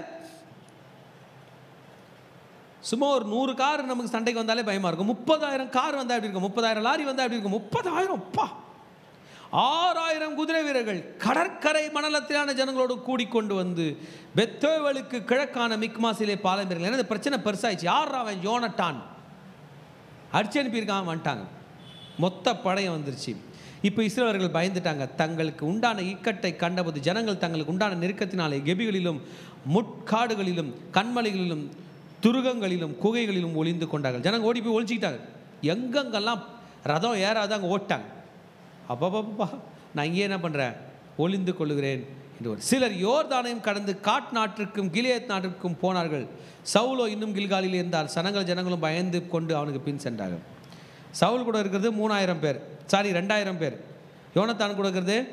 S1: சும்மா ஒரு நூறு கார் நமக்கு சண்டைக்கு வந்தாலே பயமா இருக்கும் முப்பதாயிரம் கார் வந்தா எப்படி இருக்கும் முப்பதாயிரம் லாரி வந்தா எப்படி இருக்கும் முப்பதாயிரம் பா ஆறாயிரம் குதிரை வீரர்கள் கடற்கரை மணலத்திலான ஜனங்களோடு கூடிக்கொண்டு வந்து பெத்தோவலுக்கு கிழக்கான மிக்மாசிலே பாலம் ஏன்னா இந்த பிரச்சனை பெருசாயிடுச்சு யார் அவன் யோனட்டான் அடிச்சு அனுப்பியிருக்கான் வந்துட்டாங்க மொத்த படையும் வந்துருச்சு இப்போ இஸ்ரேலர்கள் பயந்துட்டாங்க தங்களுக்கு உண்டான இக்கட்டை கண்டபோது ஜனங்கள் தங்களுக்கு உண்டான நெருக்கத்தினாலே கெபிகளிலும் முட்காடுகளிலும் கண்மலைகளிலும் துருகங்களிலும் குகைகளிலும் ஒளிந்து கொண்டார்கள் ஜனங்க ஓடி போய் ஒளிச்சிக்கிட்டாங்க எங்கெங்கெல்லாம் ரதம் ஏறாத அங்கே ஓட்டாங்க அப்பப்பா நான் இங்கே என்ன பண்ணுறேன் ஒளிந்து கொள்ளுகிறேன் என்று ஒரு சிலர் யோர்தானையும் கடந்து காட் நாட்டிற்கும் கிலியத் நாட்டிற்கும் போனார்கள் சவுலோ இன்னும் கில்காலில் இருந்தால் சனங்கள் ஜனங்களும் பயந்து கொண்டு அவனுக்கு பின் சென்றார்கள் சவுல் கூட இருக்கிறது மூணாயிரம் பேர் சாரி ரெண்டாயிரம் பேர் யோனத்தான் கூட இருக்கிறது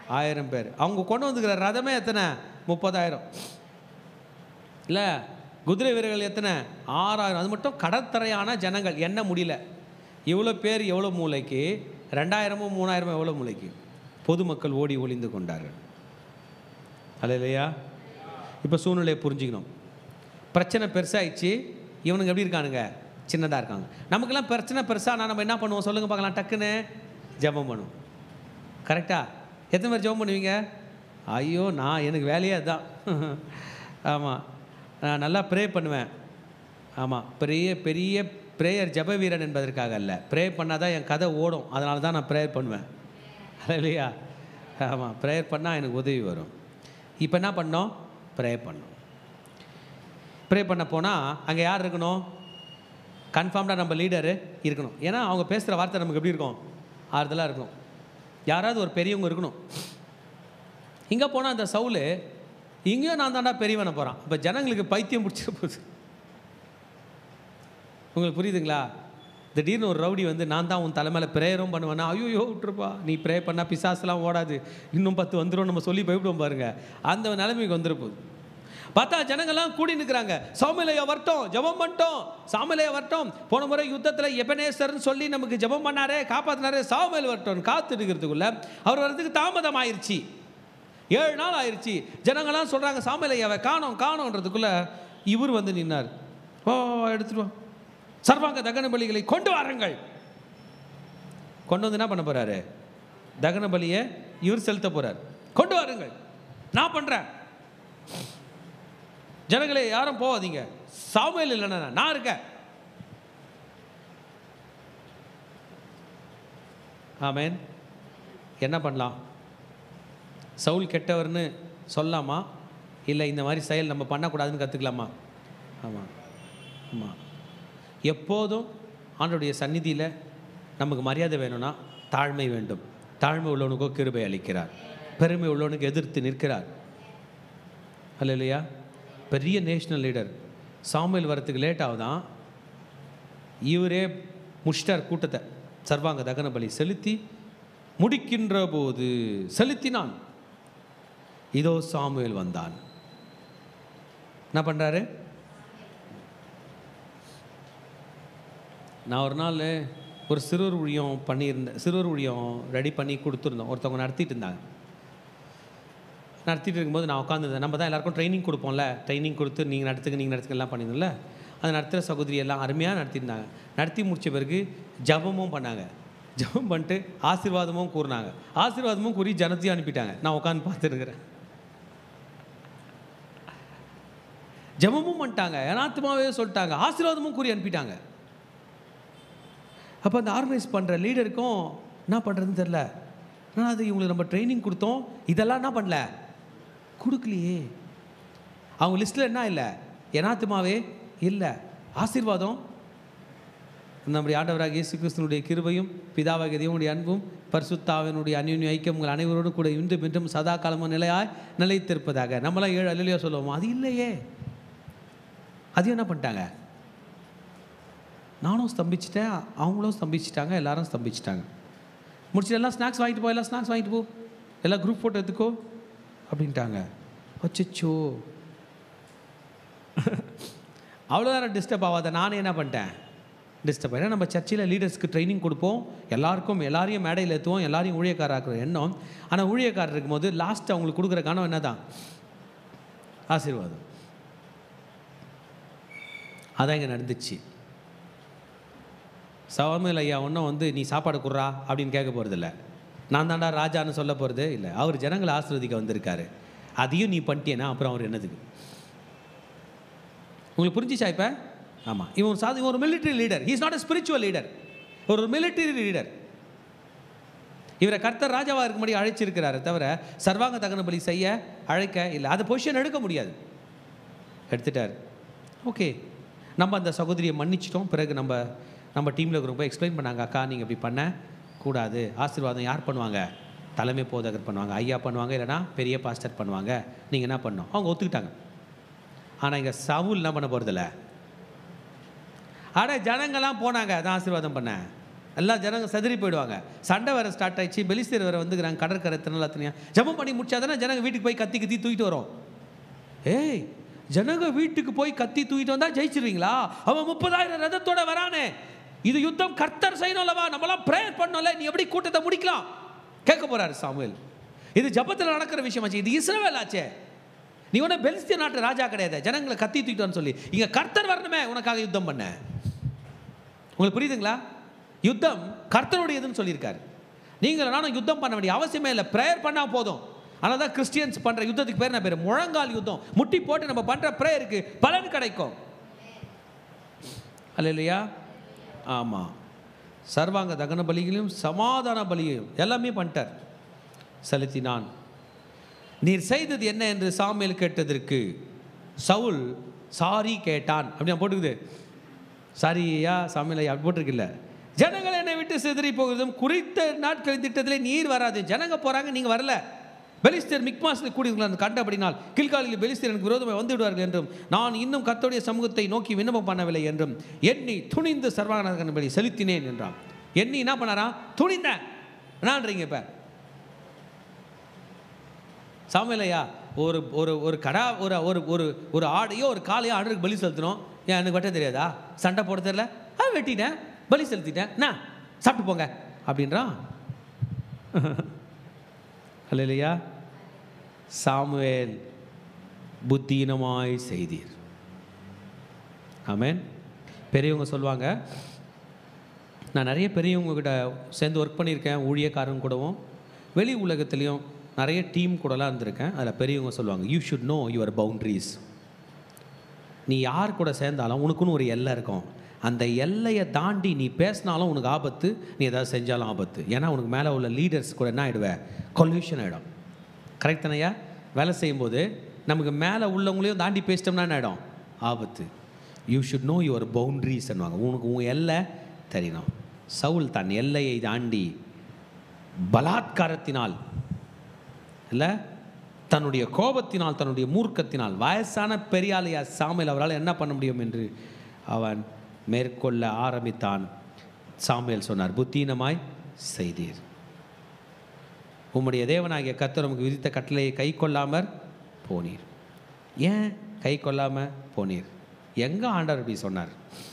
S1: ஆயிரம் பேர் அவங்க கொண்டு வந்துக்கிற ரதமே எத்தனை முப்பதாயிரம் இல்லை குதிரை வீரர்கள் எத்தனை ஆறாயிரம் அது மட்டும் கடற்கரையான ஜனங்கள் என்ன முடியல இவ்வளோ பேர் எவ்வளோ மூளைக்கு ரெண்டாயிரமும் மூணாயிரமும் எவ்வளோ மூளைக்கு பொதுமக்கள் ஓடி ஒளிந்து கொண்டார்கள் அல்ல இல்லையா இப்போ சூழ்நிலையை புரிஞ்சுக்கணும் பிரச்சனை பெருசாகிடுச்சு இவனுங்க எப்படி இருக்கானுங்க சின்னதாக இருக்காங்க நமக்கெல்லாம் பிரச்சனை பெருசாக நம்ம என்ன பண்ணுவோம் சொல்லுங்கள் பார்க்கலாம் டக்குன்னு ஜெபம் பண்ணுவோம் கரெக்டா எத்தனை பேர் ஜெபம் பண்ணுவீங்க ஐயோ நான் எனக்கு வேலையே அதுதான் ஆமாம் நான் நல்லா ப்ரே பண்ணுவேன் ஆமாம் பெரிய பெரிய ப்ரேயர் ஜெப வீரன் என்பதற்காக அல்ல ப்ரே பண்ணால் தான் என் கதை ஓடும் அதனால தான் நான் ப்ரேயர் பண்ணுவேன் இல்லையா ஆமாம் ப்ரேயர் பண்ணால் எனக்கு உதவி வரும் இப்போ என்ன பண்ணோம் ப்ரே பண்ணோம் ப்ரே பண்ண போனால் அங்கே யார் இருக்கணும் கன்ஃபார்ம்டாக நம்ம லீடரு இருக்கணும் ஏன்னா அவங்க பேசுகிற வார்த்தை நமக்கு எப்படி இருக்கும் ஆறுதலாக இருக்கணும் யாராவது ஒரு பெரியவங்க இருக்கணும் இங்கே போனால் அந்த சவுலு இங்கேயும் நான் தாண்டா பெரியவனை போகிறான் இப்போ ஜனங்களுக்கு பைத்தியம் பிடிச்சிட போகுது உங்களுக்கு புரியுதுங்களா திடீர்னு ஒரு ரவுடி வந்து நான் தான் உன் தலைமையில் ப்ரேயரும் பண்ணுவேன்னா ஐயோ விட்டுருப்பா நீ ப்ரே பண்ணால் பிசாசுலாம் ஓடாது இன்னும் பத்து வந்துடும் நம்ம சொல்லி பயப்படுவோம் பாருங்க அந்த நிலைமைக்கு வந்துட போகுது பார்த்தா ஜனங்கள்லாம் கூடி நிற்கிறாங்க சாமிலையா வரட்டும் ஜெபம் பண்ணிட்டோம் சாமிலையா வரட்டும் போன முறை யுத்தத்தில் எபனேசர்னு சொல்லி நமக்கு ஜெபம் பண்ணாரே காப்பாத்தினாரே சாமியல் வரட்டும் காத்து இருக்கிறதுக்குள்ள அவர் வர்றதுக்கு தாமதம் ஆயிருச்சு ஏழு நாள் ஆயிருச்சு ஜனங்கள்லாம் சொல்கிறாங்க சாமிலையாவை காணோம் காணோன்றதுக்குள்ள இவர் வந்து நின்னார் ஓ எடுத்துட்டு வா சர்வாங்க தகன பலிகளை கொண்டு வாருங்கள் கொண்டு வந்து என்ன பண்ண போறாரு தகன பலியை இவர் செலுத்த போறார் கொண்டு வாருங்கள் நான் பண்றேன் ஜனங்களே யாரும் போகாதீங்க சாமுவேல் இல்லைன்னா நான் இருக்கேன் ஆமேன் என்ன பண்ணலாம் சவுல் கெட்டவர்னு சொல்லலாமா இல்லை இந்த மாதிரி செயல் நம்ம பண்ணக்கூடாதுன்னு கற்றுக்கலாமா ஆமாம் ஆமாம் எப்போதும் ஆண்டோடைய சந்நிதியில் நமக்கு மரியாதை வேணும்னா தாழ்மை வேண்டும் தாழ்மை உள்ளவனுக்கோ கிருபை அளிக்கிறார் பெருமை உள்ளவனுக்கு எதிர்த்து நிற்கிறார் அல்ல இல்லையா பெரிய நேஷ்னல் லீடர் சாமுவேல் வரத்துக்கு லேட் ஆகுதான் இவரே முடிச்சிட்டார் கூட்டத்தை சர்வாங்க தகன பலி செலுத்தி முடிக்கின்ற போது செலுத்தினான் இதோ சாமுவேல் வந்தான் என்ன பண்ணுறாரு நான் ஒரு நாள் ஒரு சிறுவர் ஊழியம் பண்ணியிருந்தேன் சிறுவர் ஊழியம் ரெடி பண்ணி கொடுத்துருந்தோம் ஒருத்தவங்க நடத்திட்டு இருந்தாங்க நடத்திட்டு இருக்கும்போது நான் உட்காந்துருந்தேன் நம்ம தான் எல்லாருக்கும் ட்ரைனிங் கொடுப்போம்ல ட்ரைனிங் கொடுத்து நீங்கள் நடத்துங்க நீங்கள் நடத்துங்க எல்லாம் பண்ணியிருந்தோம்ல அதை நடத்துகிற சகோதரி எல்லாம் அருமையாக நடத்தியிருந்தாங்க நடத்தி முடிச்ச பிறகு ஜபமும் பண்ணாங்க ஜபம் பண்ணிட்டு ஆசீர்வாதமும் கூறினாங்க ஆசீர்வாதமும் கூறி ஜனத்தையும் அனுப்பிட்டாங்க நான் உட்காந்து பார்த்துருக்குறேன் ஜபமும் பண்ணிட்டாங்க ஏனாத்துமாவே சொல்லிட்டாங்க ஆசீர்வாதமும் கூறி அனுப்பிட்டாங்க அப்போ அந்த ஆர்கனைஸ் பண்ணுற லீடருக்கும் என்ன பண்ணுறதுன்னு தெரில ஆனால் அது இவங்களுக்கு நம்ம ட்ரைனிங் கொடுத்தோம் இதெல்லாம் என்ன பண்ணல கொடுக்கலையே அவங்க லிஸ்ட்டில் என்ன இல்லை எனாத்துமாவே இல்லை ஆசீர்வாதம் நம்முடைய ஆண்டவராக இயேசு கிறிஸ்துனுடைய கிருபையும் பிதாவாகிய தேவனுடைய அன்பும் பரிசுத்தாவினுடைய அந்யுன்ய ஐக்கியம் உங்கள் அனைவரோடும் கூட இன்று மீண்டும் சதா காலமும் நிலையாய் நிலைத்திருப்பதாக நம்மளாம் ஏழு அல்லையா சொல்லுவோம் அது இல்லையே அது என்ன பண்ணிட்டாங்க நானும் ஸ்தம்பிச்சிட்டேன் அவங்களும் ஸ்தம்பிச்சிட்டாங்க எல்லாரும் ஸ்தம்பிச்சிட்டாங்க முடிச்சுட்டு எல்லாம் ஸ்நாக்ஸ் வாங்கிட்டு போ எல்லாம் ஸ்நாக்ஸ் வாங்கிட்டு போ எல்லாம் குரூப் ஃபோட்டோ எடுத்துக்கோ அப்படின்ட்டாங்க அச்சோ அவ்வளோதான் டிஸ்டர்ப் ஆகாத நானே என்ன பண்ணிட்டேன் டிஸ்டர்ப் ஏன்னா நம்ம சர்ச்சில் லீடர்ஸ்க்கு ட்ரைனிங் கொடுப்போம் எல்லாருக்கும் எல்லாரையும் மேடையில் ஏற்றுவோம் எல்லாரையும் ஊழியக்காரர் எண்ணம் ஆனால் ஊழியக்காரர் இருக்கும்போது லாஸ்ட் அவங்களுக்கு கொடுக்குற கனவு என்ன தான் ஆசீர்வாதம் அதான் இங்கே நடந்துச்சு சவாமில் ஐயா ஒன்றும் வந்து நீ சாப்பாடு குடுறா அப்படின்னு கேட்க போகிறதில்ல நான் தாண்டா ராஜான்னு சொல்ல போகிறது இல்லை அவர் ஜனங்களை ஆசிர்வதிக்க வந்திருக்காரு அதையும் நீ பண்ணிட்டேனா அப்புறம் அவர் என்னதுக்கு உங்களுக்கு புரிஞ்சிச்சா இப்போ ஆமாம் இவன் ஒரு சாதி இவன் ஒரு military leader he's not a spiritual leader ஒரு மிலிட்டரி லீடர் இவரை கர்த்தர் ராஜாவாக இருக்கும்படி அழைச்சிருக்கிறாரு தவிர சர்வாங்க தகன பலி செய்ய அழைக்க இல்லை அது பொசிஷன் எடுக்க முடியாது எடுத்துட்டார் ஓகே நம்ம அந்த சகோதரியை மன்னிச்சிட்டோம் பிறகு நம்ம நம்ம டீமில் இருக்கிறவங்க போய் எக்ஸ்பிளைன் பண்ணாங்க அக்கா நீங்கள் இப்படி பண்ண கூடாது ஆசீர்வாதம் யார் பண்ணுவாங்க தலைமை போதகர் பண்ணுவாங்க ஐயா பண்ணுவாங்க இல்லைனா பெரிய பாஸ்டர் பண்ணுவாங்க நீங்கள் என்ன பண்ணோம் அவங்க ஒத்துக்கிட்டாங்க ஆனால் இங்கே சவுல் என்ன பண்ண போகிறதில்ல அட ஜனங்கள்லாம் போனாங்க அதான் ஆசீர்வாதம் பண்ண எல்லாம் ஜனங்க செதறி போயிடுவாங்க சண்டை வேற ஸ்டார்ட் ஆயிடுச்சு பெலிஸ்தீர் வேற வந்துக்கிறாங்க கடற்கரை திருநள்ளாத்தனியா ஜெபம் பண்ணி முடிச்சாதானே ஜனங்க வீட்டுக்கு போய் கத்தி கத்தி தூக்கிட்டு வரோம் ஏய் ஜனங்க வீட்டுக்கு போய் கத்தி தூக்கிட்டு வந்தா ஜெயிச்சிருவீங்களா அவன் முப்பதாயிரம் ரதத்தோட வரானே இது யுத்தம் கர்த்தர் செய்யணும்லவா நம்மளாம் ப்ரேயர் பண்ணோம்ல நீ எப்படி கூட்டத்தை முடிக்கலாம் கேட்க போறாரு சாமுவேல் இது ஜபத்தில் நடக்கிற விஷயம் ஆச்சு இது இஸ்ரவேல் ஆச்சே நீ ஒன்றும் பெலிஸ்திய நாட்டு ராஜா கிடையாது ஜனங்களை கத்தி தூக்கிட்டு சொல்லி இங்க கர்த்தர் வரணுமே உனக்காக யுத்தம் பண்ண உங்களுக்கு புரியுதுங்களா யுத்தம் கர்த்தருடையதுன்னு சொல்லியிருக்காரு நீங்கள் நானும் யுத்தம் பண்ண வேண்டிய அவசியமே இல்லை ப்ரேயர் பண்ணால் போதும் ஆனால் தான் கிறிஸ்டியன்ஸ் பண்ணுற யுத்தத்துக்கு பேர் என்ன பேர் முழங்கால் யுத்தம் முட்டி போட்டு நம்ம பண்ணுற ப்ரேயருக்கு பலன் கிடைக்கும் அல்ல இல்லையா ஆமாம் சர்வாங்க தகன பலிகளையும் சமாதான பலியையும் எல்லாமே பண்ணிட்டார் செலுத்தினான் நீர் செய்தது என்ன என்று சாமியல் கேட்டதற்கு சவுல் சாரி கேட்டான் அப்படின்னு போட்டுக்குது சாரி ஐயா சாமியல் ஐயா அப்படி போட்டிருக்கில்ல ஜனங்கள் என்னை விட்டு சிதறி போகிறதும் குறித்த நாட்களின் திட்டத்திலே நீர் வராது ஜனங்க போகிறாங்க நீங்கள் வரல பெலிஸ்தர் மிக்மாஸில் கூடியிருக்கலாம் கண்டபடினால் கில்காலில் பெலிஸ்தர் எனக்கு விரோதமாக வந்து விடுவார்கள் என்றும் நான் இன்னும் கர்த்தருடைய சமூகத்தை நோக்கி விண்ணப்பம் பண்ணவில்லை என்றும் எண்ணி துணிந்து சர்வானபடி செலுத்தினேன் என்றான் எண்ணி என்ன பண்ணாராம் துணிந்தேன் என்னான்றீங்க இப்போ சாமியலையா ஒரு ஒரு ஒரு கடா ஒரு ஒரு ஒரு ஒரு ஆடையோ ஒரு காலையோ ஆர்டருக்கு பலி செலுத்தணும் ஏன் எனக்கு வெட்ட தெரியாதா சண்டை போட தெரியல ஆ வெட்டிட்டேன் பலி செலுத்திட்டேன் என்ன சாப்பிட்டு போங்க அப்படின்றான் அல்ல இல்லையா சாமுவேல் புத்தீனமாய் செய்தீர் ஆமென் பெரியவங்க சொல்லுவாங்க நான் நிறைய பெரியவங்க கிட்ட சேர்ந்து ஒர்க் பண்ணியிருக்கேன் ஊழியக்காரங்க கூடவும் வெளி உலகத்துலேயும் நிறைய டீம் கூடலாம் இருந்திருக்கேன் அதில் பெரியவங்க சொல்லுவாங்க you should know your boundaries நீ யார் கூட சேர்ந்தாலும் உனக்குன்னு ஒரு எல்லை இருக்கும் அந்த எல்லையை தாண்டி நீ பேசினாலும் உனக்கு ஆபத்து நீ ஏதாவது செஞ்சாலும் ஆபத்து ஏன்னா உனக்கு மேலே உள்ள லீடர்ஸ் கூட என்ன ஆகிடுவேன் கொல்யூஷன் ஆகிடும் கரெக்ட் தானையா வேலை செய்யும்போது நமக்கு மேலே உள்ளவங்களையும் தாண்டி பேசிட்டோம்னா என்ன ஆகிடும் ஆபத்து you should know your boundaries உனக்கு உன் எல்லை தெரியணும் சவுல் தன் எல்லையை தாண்டி பலாத்காரத்தினால் இல்லை தன்னுடைய கோபத்தினால் தன்னுடைய மூர்க்கத்தினால் வயசான பெரியாலையா சாமியல் அவரால் என்ன பண்ண முடியும் என்று அவன் மேற்கொள்ள ஆரம்பித்தான் சாமியல் சொன்னார் புத்தீனமாய் செய்தீர் உம்முடைய தேவனாகிய கர்த்தர் நமக்கு விதித்த கட்டளையை கை கொள்ளாமற் போனீர் ஏன் கை கொள்ளாமல் போனீர் எங்கே ஆண்டவர் இப்படி சொன்னார்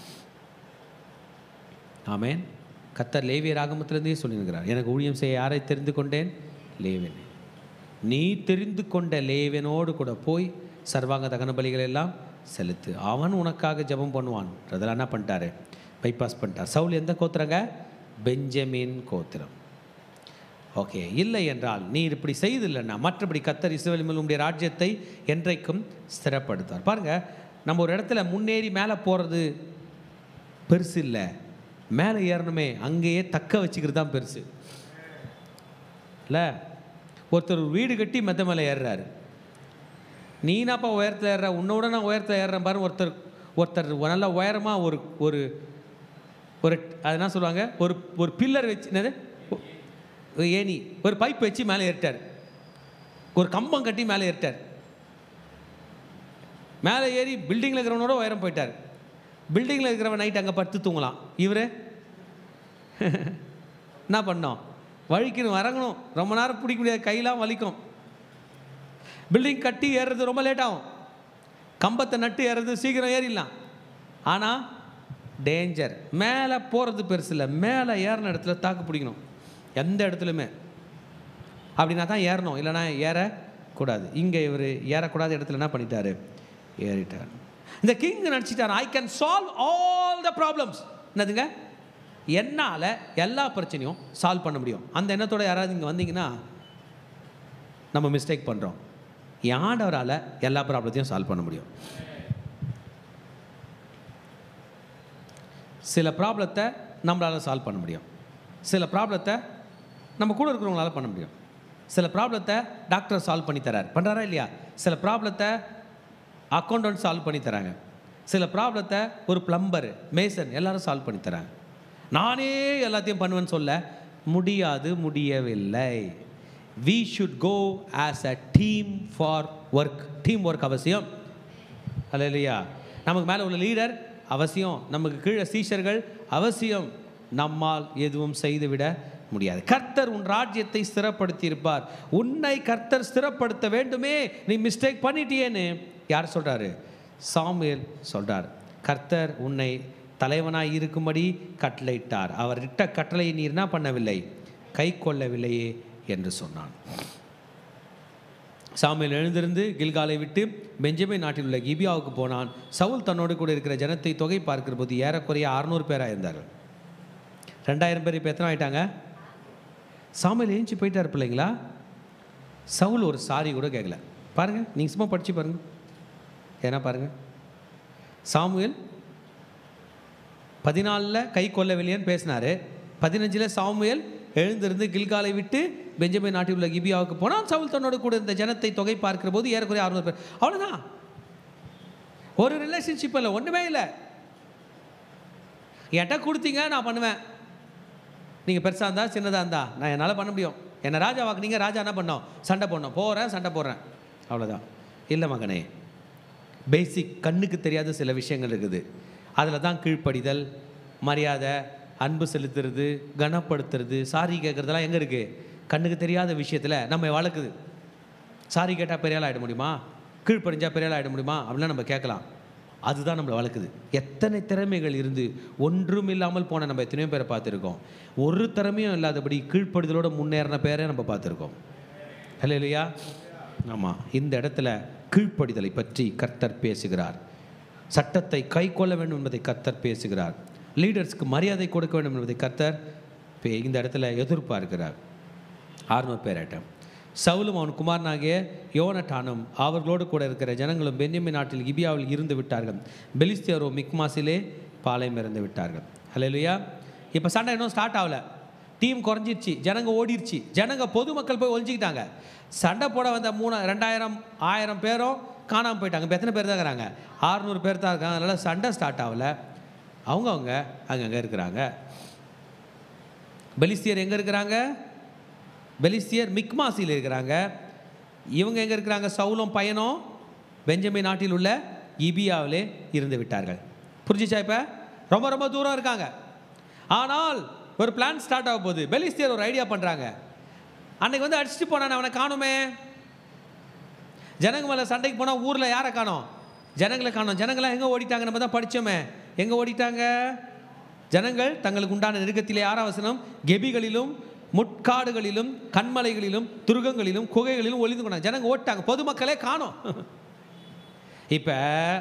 S1: ஆமேன் கத்தர் லேவியர் ஆகமத்திலிருந்தே சொல்லியிருக்கிறார் எனக்கு ஊழியம் செய்ய யாரை தெரிந்து கொண்டேன் லேவன் நீ தெரிந்து கொண்ட லேவனோடு கூட போய் சர்வாங்க தகன பலிகள் எல்லாம் செலுத்து அவன் உனக்காக ஜெபம் பண்ணுவான் அதெல்லாம் என்ன பண்ணிட்டாரு பைபாஸ் பண்ணிட்டார் சவுல் எந்த கோத்திரங்க பெஞ்சமின் கோத்திரம் ஓகே இல்லை என்றால் நீர் இப்படி செய்தில்லைன்னா மற்றபடி கத்தர் இஸ்ரவேல் மேல் உம்முடைய ராஜ்யத்தை என்றைக்கும் ஸ்திரப்படுத்தார் பாருங்க நம்ம ஒரு இடத்துல முன்னேறி மேலே போகிறது பெருசு இல்லை மேலே ஏறணுமே அங்கேயே தக்க வச்சுக்கிறது தான் பெருசு இல்லை ஒருத்தர் ஒரு வீடு கட்டி மெத்த மேலே ஏறுறாரு நீனாப்பா உயரத்தில் ஏறுற உன்னோட நான் உயரத்தில் ஏறுறேன் பாரு ஒருத்தர் ஒருத்தர் நல்ல உயரமாக ஒரு ஒரு ஒரு அது என்ன சொல்லுவாங்க ஒரு ஒரு பில்லர் வச்சு என்னது ஒரு ஏணி ஒரு பைப் வச்சு மேலே ஏறிட்டார் ஒரு கம்பம் கட்டி மேலே ஏறிட்டார் மேலே ஏறி பில்டிங்கில் இருக்கிறவனோட உயரம் போயிட்டார் பில்டிங்கில் இருக்கிறவன் நைட் அங்கே படுத்து தூங்கலாம் இவர் என்ன பண்ணோம் வழிக்கணும் இறங்கணும் ரொம்ப நேரம் பிடிக்க முடியாது கையெல்லாம் வலிக்கும் பில்டிங் கட்டி ஏறுறது ரொம்ப லேட் ஆகும் கம்பத்தை நட்டு ஏறுறது சீக்கிரம் ஏறிடலாம் ஆனால் டேஞ்சர் மேலே போகிறது பெருசு இல்லை மேலே ஏறின இடத்துல தாக்கு பிடிக்கணும் எந்த இடத்துலையுமே அப்படின்னா தான் ஏறணும் இல்லைன்னா ஏறக்கூடாது இங்கே இவர் ஏறக்கூடாத இடத்துல என்ன பண்ணிட்டாரு ஏறிட்டார் இந்த கிங் நினச்சிட்டார் I can solve all the problems என்னதுங்க என்னால் எல்லா பிரச்சனையும் சால்வ் பண்ண முடியும் அந்த எண்ணத்தோட யாராவது இங்கே வந்தீங்கன்னா நம்ம மிஸ்டேக் பண்ணுறோம் ஆண்டவரால் எல்லா ப்ராப்ளத்தையும் சால்வ் பண்ண முடியும் சில ப்ராப்ளத்தை நம்மளால் சால்வ் பண்ண முடியும் சில ப்ராப்ளத்தை நம்ம கூட இருக்கிறவங்களால பண்ண முடியும் சில ப்ராப்ளத்தை டாக்டர் சால்வ் பண்ணி தரார் பண்ணுறாரா இல்லையா சில ப்ராப்ளத்தை அக்கௌண்டன்ட் சால்வ் பண்ணி தராங்க சில ப்ராப்ளத்தை ஒரு பிளம்பர் மேசன் எல்லாரும் சால்வ் பண்ணி தராங்க நானே எல்லாத்தையும் பண்ணுவேன்னு சொல்ல முடியாது முடியவில்லை we should go as a team for work team work அவசியம் அல்ல இல்லையா நமக்கு மேலே உள்ள லீடர் அவசியம் நமக்கு கீழே சீஷர்கள் அவசியம் நம்மால் எதுவும் செய்துவிட முடியாது கர்த்தர் உன் ராஜ்யத்தை ஸ்திரப்படுத்தி இருப்பார் உன்னை கர்த்தர் ஸ்திரப்படுத்த வேண்டுமே நீ மிஸ்டேக் பண்ணிட்டியேன்னு யார் சொல்றாரு சாமுவேல் சொல்றார் கர்த்தர் உன்னை தலைவனாய் இருக்கும்படி கட்டளையிட்டார் அவர் இட்ட கட்டளையை நீ என்ன பண்ணவில்லை கை கொள்ளவில்லையே என்று சொன்னான் சாமுவேல் எழுந்திருந்து கில்காலை விட்டு பெஞ்சமின் நாட்டில் உள்ள கிபியாவுக்கு போனான் சவுல் தன்னோடு கூட இருக்கிற ஜனத்தை தொகை பார்க்கிற போது ஏறக்குறைய அறுநூறு பேராக இருந்தார்கள் ரெண்டாயிரம் பேர் இப்போ எத்தனை ஆயிட்டாங்க சாமுவேல் ஏஞ்சி போயிட்டார் பிள்ளைங்களா சவுல் ஒரு சாரி கூட கேட்கல பாருங்க நீங்கள் சும்மா படிச்சு பாருங்க ஏன்னா பாருங்க சாமுவேல் பதினாலில் கை கொள்ளவில்லைன்னு பேசினாரு பதினஞ்சில் சாமுவேல் எழுந்திருந்து கில்காலை விட்டு பெஞ்சமின் நாட்டில் உள்ள கிபியாவுக்கு போனான் சவுல் தன்னோடு கூட இந்த ஜனத்தை தொகை பார்க்கிற போது ஏறக்குறைய அறுநூறு பேர் அவ்வளோதான் ஒரு ரிலேஷன்ஷிப் இல்லை ஒன்றுமே இல்லை என்கிட்ட கொடுத்தீங்க நான் பண்ணுவேன் நீங்கள் பெருசாக இருந்தா சின்னதாக இருந்தா நான் என்னால் பண்ண முடியும் என்னை ராஜா வாக்குனீங்க ராஜா என்ன பண்ணோம் சண்டை போடணும் போகிறேன் சண்டை போடுறேன் அவ்வளோதான் இல்லை மகனே பேசிக் கண்ணுக்கு தெரியாத சில விஷயங்கள் இருக்குது அதில் தான் கீழ்ப்படிதல் மரியாதை அன்பு செலுத்துறது கனப்படுத்துறது சாரி கேட்குறதெல்லாம் எங்கே இருக்குது கண்ணுக்கு தெரியாத விஷயத்தில் நம்ம வளர்க்குது சாரி கேட்டால் பெரிய ஆள் ஆகிட முடியுமா கீழ்ப்படிஞ்சா பெரிய ஆள் ஆகிட முடியுமா அப்படிலாம் நம்ம கேட்கலாம் அதுதான் நம்மளை வளர்க்குது எத்தனை திறமைகள் இருந்து ஒன்றும் இல்லாமல் போன நம்ம எத்தனையோ பேரை பார்த்துருக்கோம் ஒரு திறமையும் இல்லாதபடி கீழ்ப்படுதலோட முன்னேறின பேரை நம்ம பார்த்துருக்கோம் ஹலோ இல்லையா ஆமாம் இந்த இடத்துல கீழ்ப்படிதலை பற்றி கர்த்தர் பேசுகிறார் சட்டத்தை கை கொள்ள வேண்டும் என்பதை கர்த்தர் பேசுகிறார் லீடர்ஸ்க்கு மரியாதை கொடுக்க வேண்டும் என்பதை கர்த்தர் பே- இந்த இடத்துல எதிர்பார்க்கிறார் ஆர்ம பேராட்டம் சவுலும் அவன் குமாரனாகிய யோனட்டானும் அவர்களோடு கூட இருக்கிற ஜனங்களும் பென்யமின் நாட்டில் கிபியாவில் இருந்து விட்டார்கள் பெலிஸ்தியரோ மிக்மாசிலே பாளையம் இறந்து விட்டார்கள் ஹalleluya இப்போ சண்டை இன்னும் ஸ்டார்ட் ஆகல டீம் குறைஞ்சிருச்சு ஜனங்க ஓடிருச்சு ஜனங்க பொதுமக்கள் போய் ஒழிஞ்சிக்கிட்டாங்க சண்டை போட வந்த மூணு ரெண்டாயிரம் ஆயிரம் பேரும் காணாமல் போயிட்டாங்க இப்போ எத்தனை பேர் தான் இருக்கிறாங்க ஆறுநூறு பேர் தான் இருக்காங்க அதனால் சண்டை ஸ்டார்ட் ஆகல அவங்கவுங்க அங்கங்கே இருக்கிறாங்க பெலிஸ்தியர் எங்கே இருக்கிறாங்க பெலிஸ்தியர் மிக்மாசியில் இருக்கிறாங்க இவங்க எங்கே இருக்கிறாங்க சவுலும் பையனும் பெஞ்சமின் நாட்டில் உள்ள இபியாவிலே இருந்து விட்டார்கள் புரிஞ்சுச்சா இப்போ ரொம்ப ரொம்ப தூரம் இருக்காங்க ஆனால் ஒரு பிளான் ஸ்டார்ட் ஆக போகுது பெலிஸ்தியர் ஒரு ஐடியா பண்ணுறாங்க அன்னைக்கு வந்து அடிச்சுட்டு போனான் அவனை காணுமே ஜனங்க மேலே சண்டைக்கு போனால் ஊரில் யாரை காணோம் ஜனங்களை காணோம் ஜனங்களாம் எங்கே ஓடிட்டாங்க நம்ம தான் படித்தோமே எங்கே ஓடிட்டாங்க ஜனங்கள் தங்களுக்கு உண்டான நெருக்கத்திலே ஆறாம் வசனம் கெபிகளிலும் முட்காடுகளிலும் கண்மலைகளிலும் துருகங்களிலும் குகைகளிலும் ஒளிந்து கொண்டாங்க ஜனங்க ஓட்டாங்க பொதுமக்களே காணோம் இப்போ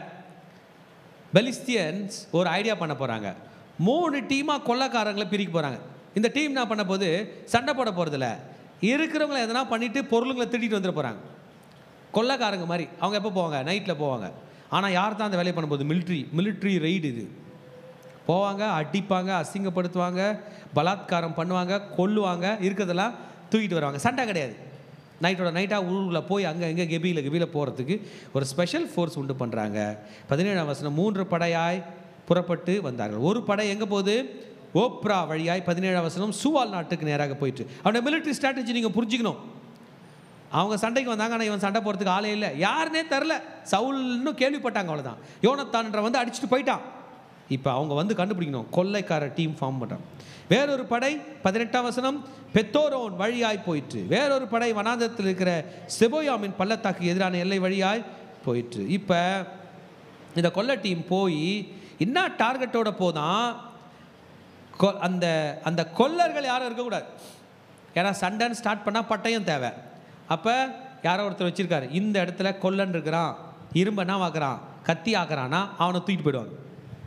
S1: பெலிஸ்தியன்ஸ் ஒரு ஐடியா பண்ண போகிறாங்க மூணு டீமாக கொள்ளக்காரங்களை பிரிக்க போகிறாங்க இந்த டீம் என்ன பண்ண போது சண்டை போட போகிறதில்ல இருக்கிறவங்கள எதனா பண்ணிட்டு பொருளுங்களை திருடிட்டு வந்துட போகிறாங்க கொள்ளக்காரங்க மாதிரி அவங்க எப்போ போவாங்க நைட்டில் போவாங்க ஆனால் யார் தான் அந்த வேலையை பண்ணும்போது மிலிட்ரி மிலிட்ரி ரைடு இது போவாங்க அடிப்பாங்க அசிங்கப்படுத்துவாங்க பலாத்காரம் பண்ணுவாங்க கொல்லுவாங்க இருக்கிறதெல்லாம் தூக்கிட்டு வருவாங்க சண்டை கிடையாது நைட்டோட நைட்டாக ஊருக்குள்ள போய் அங்கே எங்கே கெபியில் கெபியில் போகிறதுக்கு ஒரு ஸ்பெஷல் ஃபோர்ஸ் உண்டு பண்ணுறாங்க பதினேழாம் வசனம் மூன்று படையாய் புறப்பட்டு வந்தார்கள் ஒரு படை எங்கே போகுது ஓப்ரா வழியாய் பதினேழாம் வசனம் சூவால் நாட்டுக்கு நேராக போயிட்டு அவனோட மிலிட்ரி ஸ்ட்ராட்டஜி நீங்கள் புரிஞ்சுக்கணும் அவங்க சண்டைக்கு வந்தாங்க ஆனால் இவன் சண்டை போகிறதுக்கு ஆளே இல்லை யாருனே தெரில சவுல்னு கேள்விப்பட்டாங்க அவ்வளோதான் யோனத்தான்ற வந்து அடிச்சுட்டு போயிட்டான் இப்போ அவங்க வந்து கண்டுபிடிக்கணும் கொள்ளைக்கார டீம் ஃபார்ம் பண்ணுறான் வேறொரு படை பதினெட்டாம் வசனம் பெத்தோரோன் வழியாய் போயிற்று வேறொரு படை வனாந்தரத்தில் இருக்கிற செபோயாமின் பள்ளத்தாக்கு எதிரான எல்லை வழியாய் போயிற்று இப்போ இந்த கொள்ளை டீம் போய் என்ன டார்கெட்டோட போதான் கொ- அந்த அந்த கொல்லர்கள் யாரும் இருக்கக்கூடாது ஏன்னா சண்டைன்னு ஸ்டார்ட் பண்ணால் பட்டயம் தேவை அப்போ யாரோ ஒருத்தர் வச்சிருக்காரு இந்த இடத்துல கொல்லன் இருக்கிறான் இரும்பு என்ன ஆக்குறான் கத்தி ஆக்குறான்னா அவனை தூக்கிட்டு போயிடுவாங்க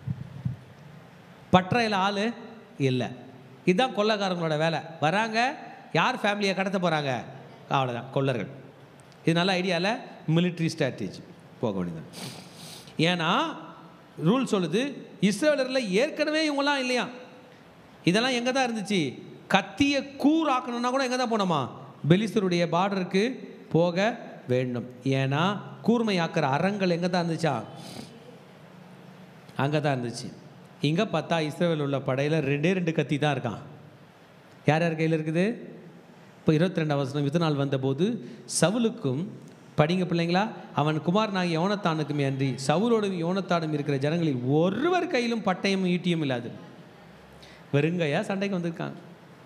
S1: பட்டறையில் ஆள் இல்லை இதுதான் கொள்ளக்காரங்களோட வேலை வராங்க யார் ஃபேமிலியை கடத்த போகிறாங்க அவ்வளோதான் கொள்ளர்கள் இது நல்ல ஐடியா இல்லை மிலிட்ரி ஸ்ட்ராட்டஜி போக வேண்டியது ஏன்னா ரூல் சொல்லுது இஸ்ரேலரில் ஏற்கனவே இவங்களாம் இல்லையா இதெல்லாம் எங்கே தான் இருந்துச்சு கத்தியை கூறாக்கணும்னா கூட எங்கே தான் போனோமா பெலிஸ்தருடைய பார்டருக்கு போக வேண்டும் ஏன்னா கூர்மையாக்குற அறங்கள் எங்கே தான் இருந்துச்சா அங்கே தான் இருந்துச்சு இங்கே பார்த்தா இஸ்ரேல் உள்ள படையில் ரெண்டே ரெண்டு கத்தி தான் இருக்கான் யார் யார் கையில் இருக்குது இப்போ இருபத்தி ரெண்டாம் வசனம் இது நாள் வந்தபோது சவுலுக்கும் படிங்க பிள்ளைங்களா அவன் குமாரனாகிய யோனத்தானுக்குமே அன்றி சவுலோடும் யோனத்தானும் இருக்கிற ஜனங்களில் ஒருவர் கையிலும் பட்டயமும் ஈட்டியும் இல்லாது வெறுங்கையா சண்டைக்கு வந்திருக்காங்க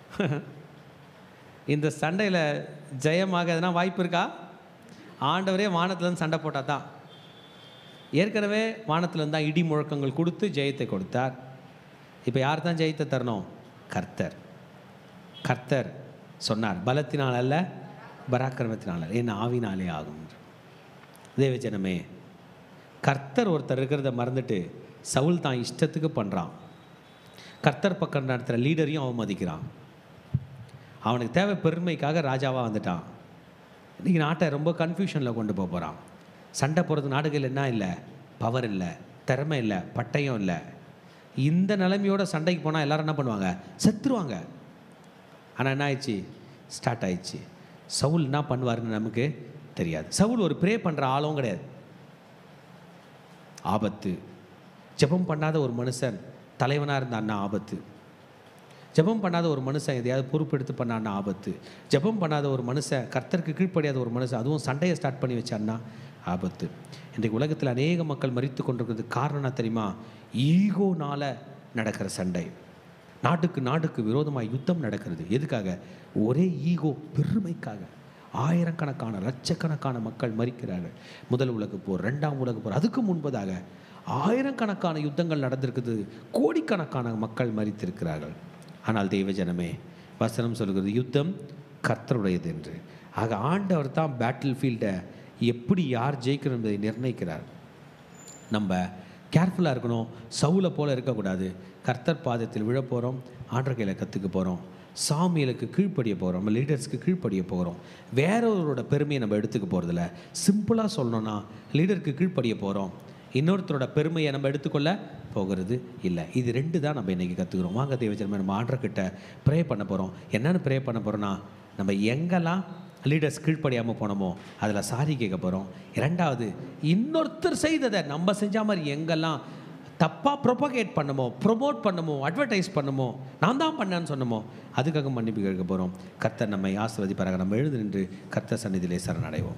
S1: இந்த சண்டையில் ஜெயமாக எதனா வாய்ப்பு இருக்கா ஆண்டவரே வானத்துலேருந்து சண்டை போட்டால் தான் ஏற்கனவே வானத்துலேருந்து தான் இடி முழக்கங்கள் கொடுத்து ஜெயத்தை கொடுத்தார் இப்போ யார் தான் ஜெயத்தை தரணும் கர்த்தர் கர்த்தர் சொன்னார் பலத்தினால் அல்ல பராக்கிரமத்தினால் அல்ல என் ஆவினாலே ஆகும் என்று. தேவஜனமே கர்த்தர் ஒருத்தர் இருக்கிறத மறந்துட்டு சவுல் தான் இஷ்டத்துக்கு பண்ணுறான் கர்த்தர் பக்கம் நடத்துகிற லீடரையும் அவமதிக்கிறான் அவனுக்கு தேவை பெருமைக்காக ராஜாவாக வந்துட்டான் இன்றைக்கி நாட்டை ரொம்ப கன்ஃபியூஷனில் கொண்டு போக போகிறான் சண்டை போகிறது நாடுகள் என்ன இல்லை பவர் இல்லை திறமை இல்லை பட்டயம் இல்லை இந்த நிலைமையோட சண்டைக்கு போனால் எல்லாரும் என்ன பண்ணுவாங்க செத்துருவாங்க ஆனால் என்ன ஆயிடுச்சு ஸ்டார்ட் ஆயிடுச்சு சவுல் என்ன பண்ணுவாருன்னு நமக்கு தெரியாது சவுல் ஒரு ப்ரே பண்ணுற ஆளும் கிடையாது ஆபத்து ஜெபம் பண்ணாத ஒரு மனுஷன் தலைவனாக இருந்தான்னா ஆபத்து ஜெபம் பண்ணாத ஒரு மனுஷன் எதையாவது பொறுப்பெடுத்து பண்ணான்னா ஆபத்து ஜெபம் பண்ணாத ஒரு மனுஷன் கர்த்தருக்கு கீழ்ப்படியாத ஒரு மனுஷன் அதுவும் சண்டையை ஸ்டார்ட் பண்ணி வச்சான்னா ஆபத்து இன்றைக்கு உலகத்தில் அநேக மக்கள் மறித்து கொண்டிருக்கிறதுக்கு காரணம் என்ன தெரியுமா ஈகோனால நடக்கிற சண்டை நாட்டுக்கு நாட்டுக்கு விரோதமாக யுத்தம் நடக்கிறது எதுக்காக ஒரே ஈகோ பெருமைக்காக ஆயிரக்கணக்கான லட்சக்கணக்கான மக்கள் மறிக்கிறார்கள் முதல் உலக போர் ரெண்டாம் உலக போர் அதுக்கு முன்பதாக ஆயிரக்கணக்கான யுத்தங்கள் நடந்திருக்குது கோடிக்கணக்கான மக்கள் மறித்திருக்கிறார்கள் ஆனால் தெய்வ ஜனமே வசனம் சொல்கிறது யுத்தம் கர்த்தருடையது என்று ஆக ஆண்டவர் தான் பேட்டில் ஃபீல்டை எப்படி யார் ஜெயிக்கணும் என்பதை நிர்ணயிக்கிறார் நம்ம கேர்ஃபுல்லாக இருக்கணும் சவுலை போல இருக்கக்கூடாது கர்த்தர் பாதத்தில் விழ போகிறோம் ஆண்டர் கையில் கற்றுக்க போகிறோம் சாமியலுக்கு கீழ்ப்படிய போகிறோம் நம்ம லீடர்ஸ்க்கு கீழ்ப்படிய போகிறோம் வேறொருவரோட பெருமையை நம்ம எடுத்துக்க போகிறதில்ல சிம்பிளாக சொல்லணும்னா லீடருக்கு கீழ்ப்படிய போகிறோம் இன்னொருத்தரோட பெருமையை நம்ம எடுத்துக்கொள்ள போகிறது இல்லை இது ரெண்டு தான் நம்ம இன்றைக்கி கற்றுக்குறோம் வாங்க தேவச்சனமே நம்ம ஆண்டர்கிட்ட ப்ரே பண்ண போகிறோம் என்னென்னு ப்ரே பண்ண போகிறோன்னா நம்ம எங்கெல்லாம் லீடர்ஸ் கீழ்ப்படியாமல் போனோமோ அதில் சாரி கேட்க போகிறோம் இரண்டாவது இன்னொருத்தர் செய்ததை நம்ம செஞ்ச மாதிரி எங்கெல்லாம் தப்பாக ப்ரொபகேட் பண்ணமோ ப்ரொமோட் பண்ணமோ அட்வர்டைஸ் பண்ணமோ நான் தான் பண்ணேன்னு சொன்னமோ அதுக்காக மன்னிப்பு கேட்க போகிறோம் கர்த்தர் நம்மை ஆசிர்வதிப்பாராக நம்ம எழுந்து நின்று கர்த்தர் சந்நிதியிலே சரணடைவோம்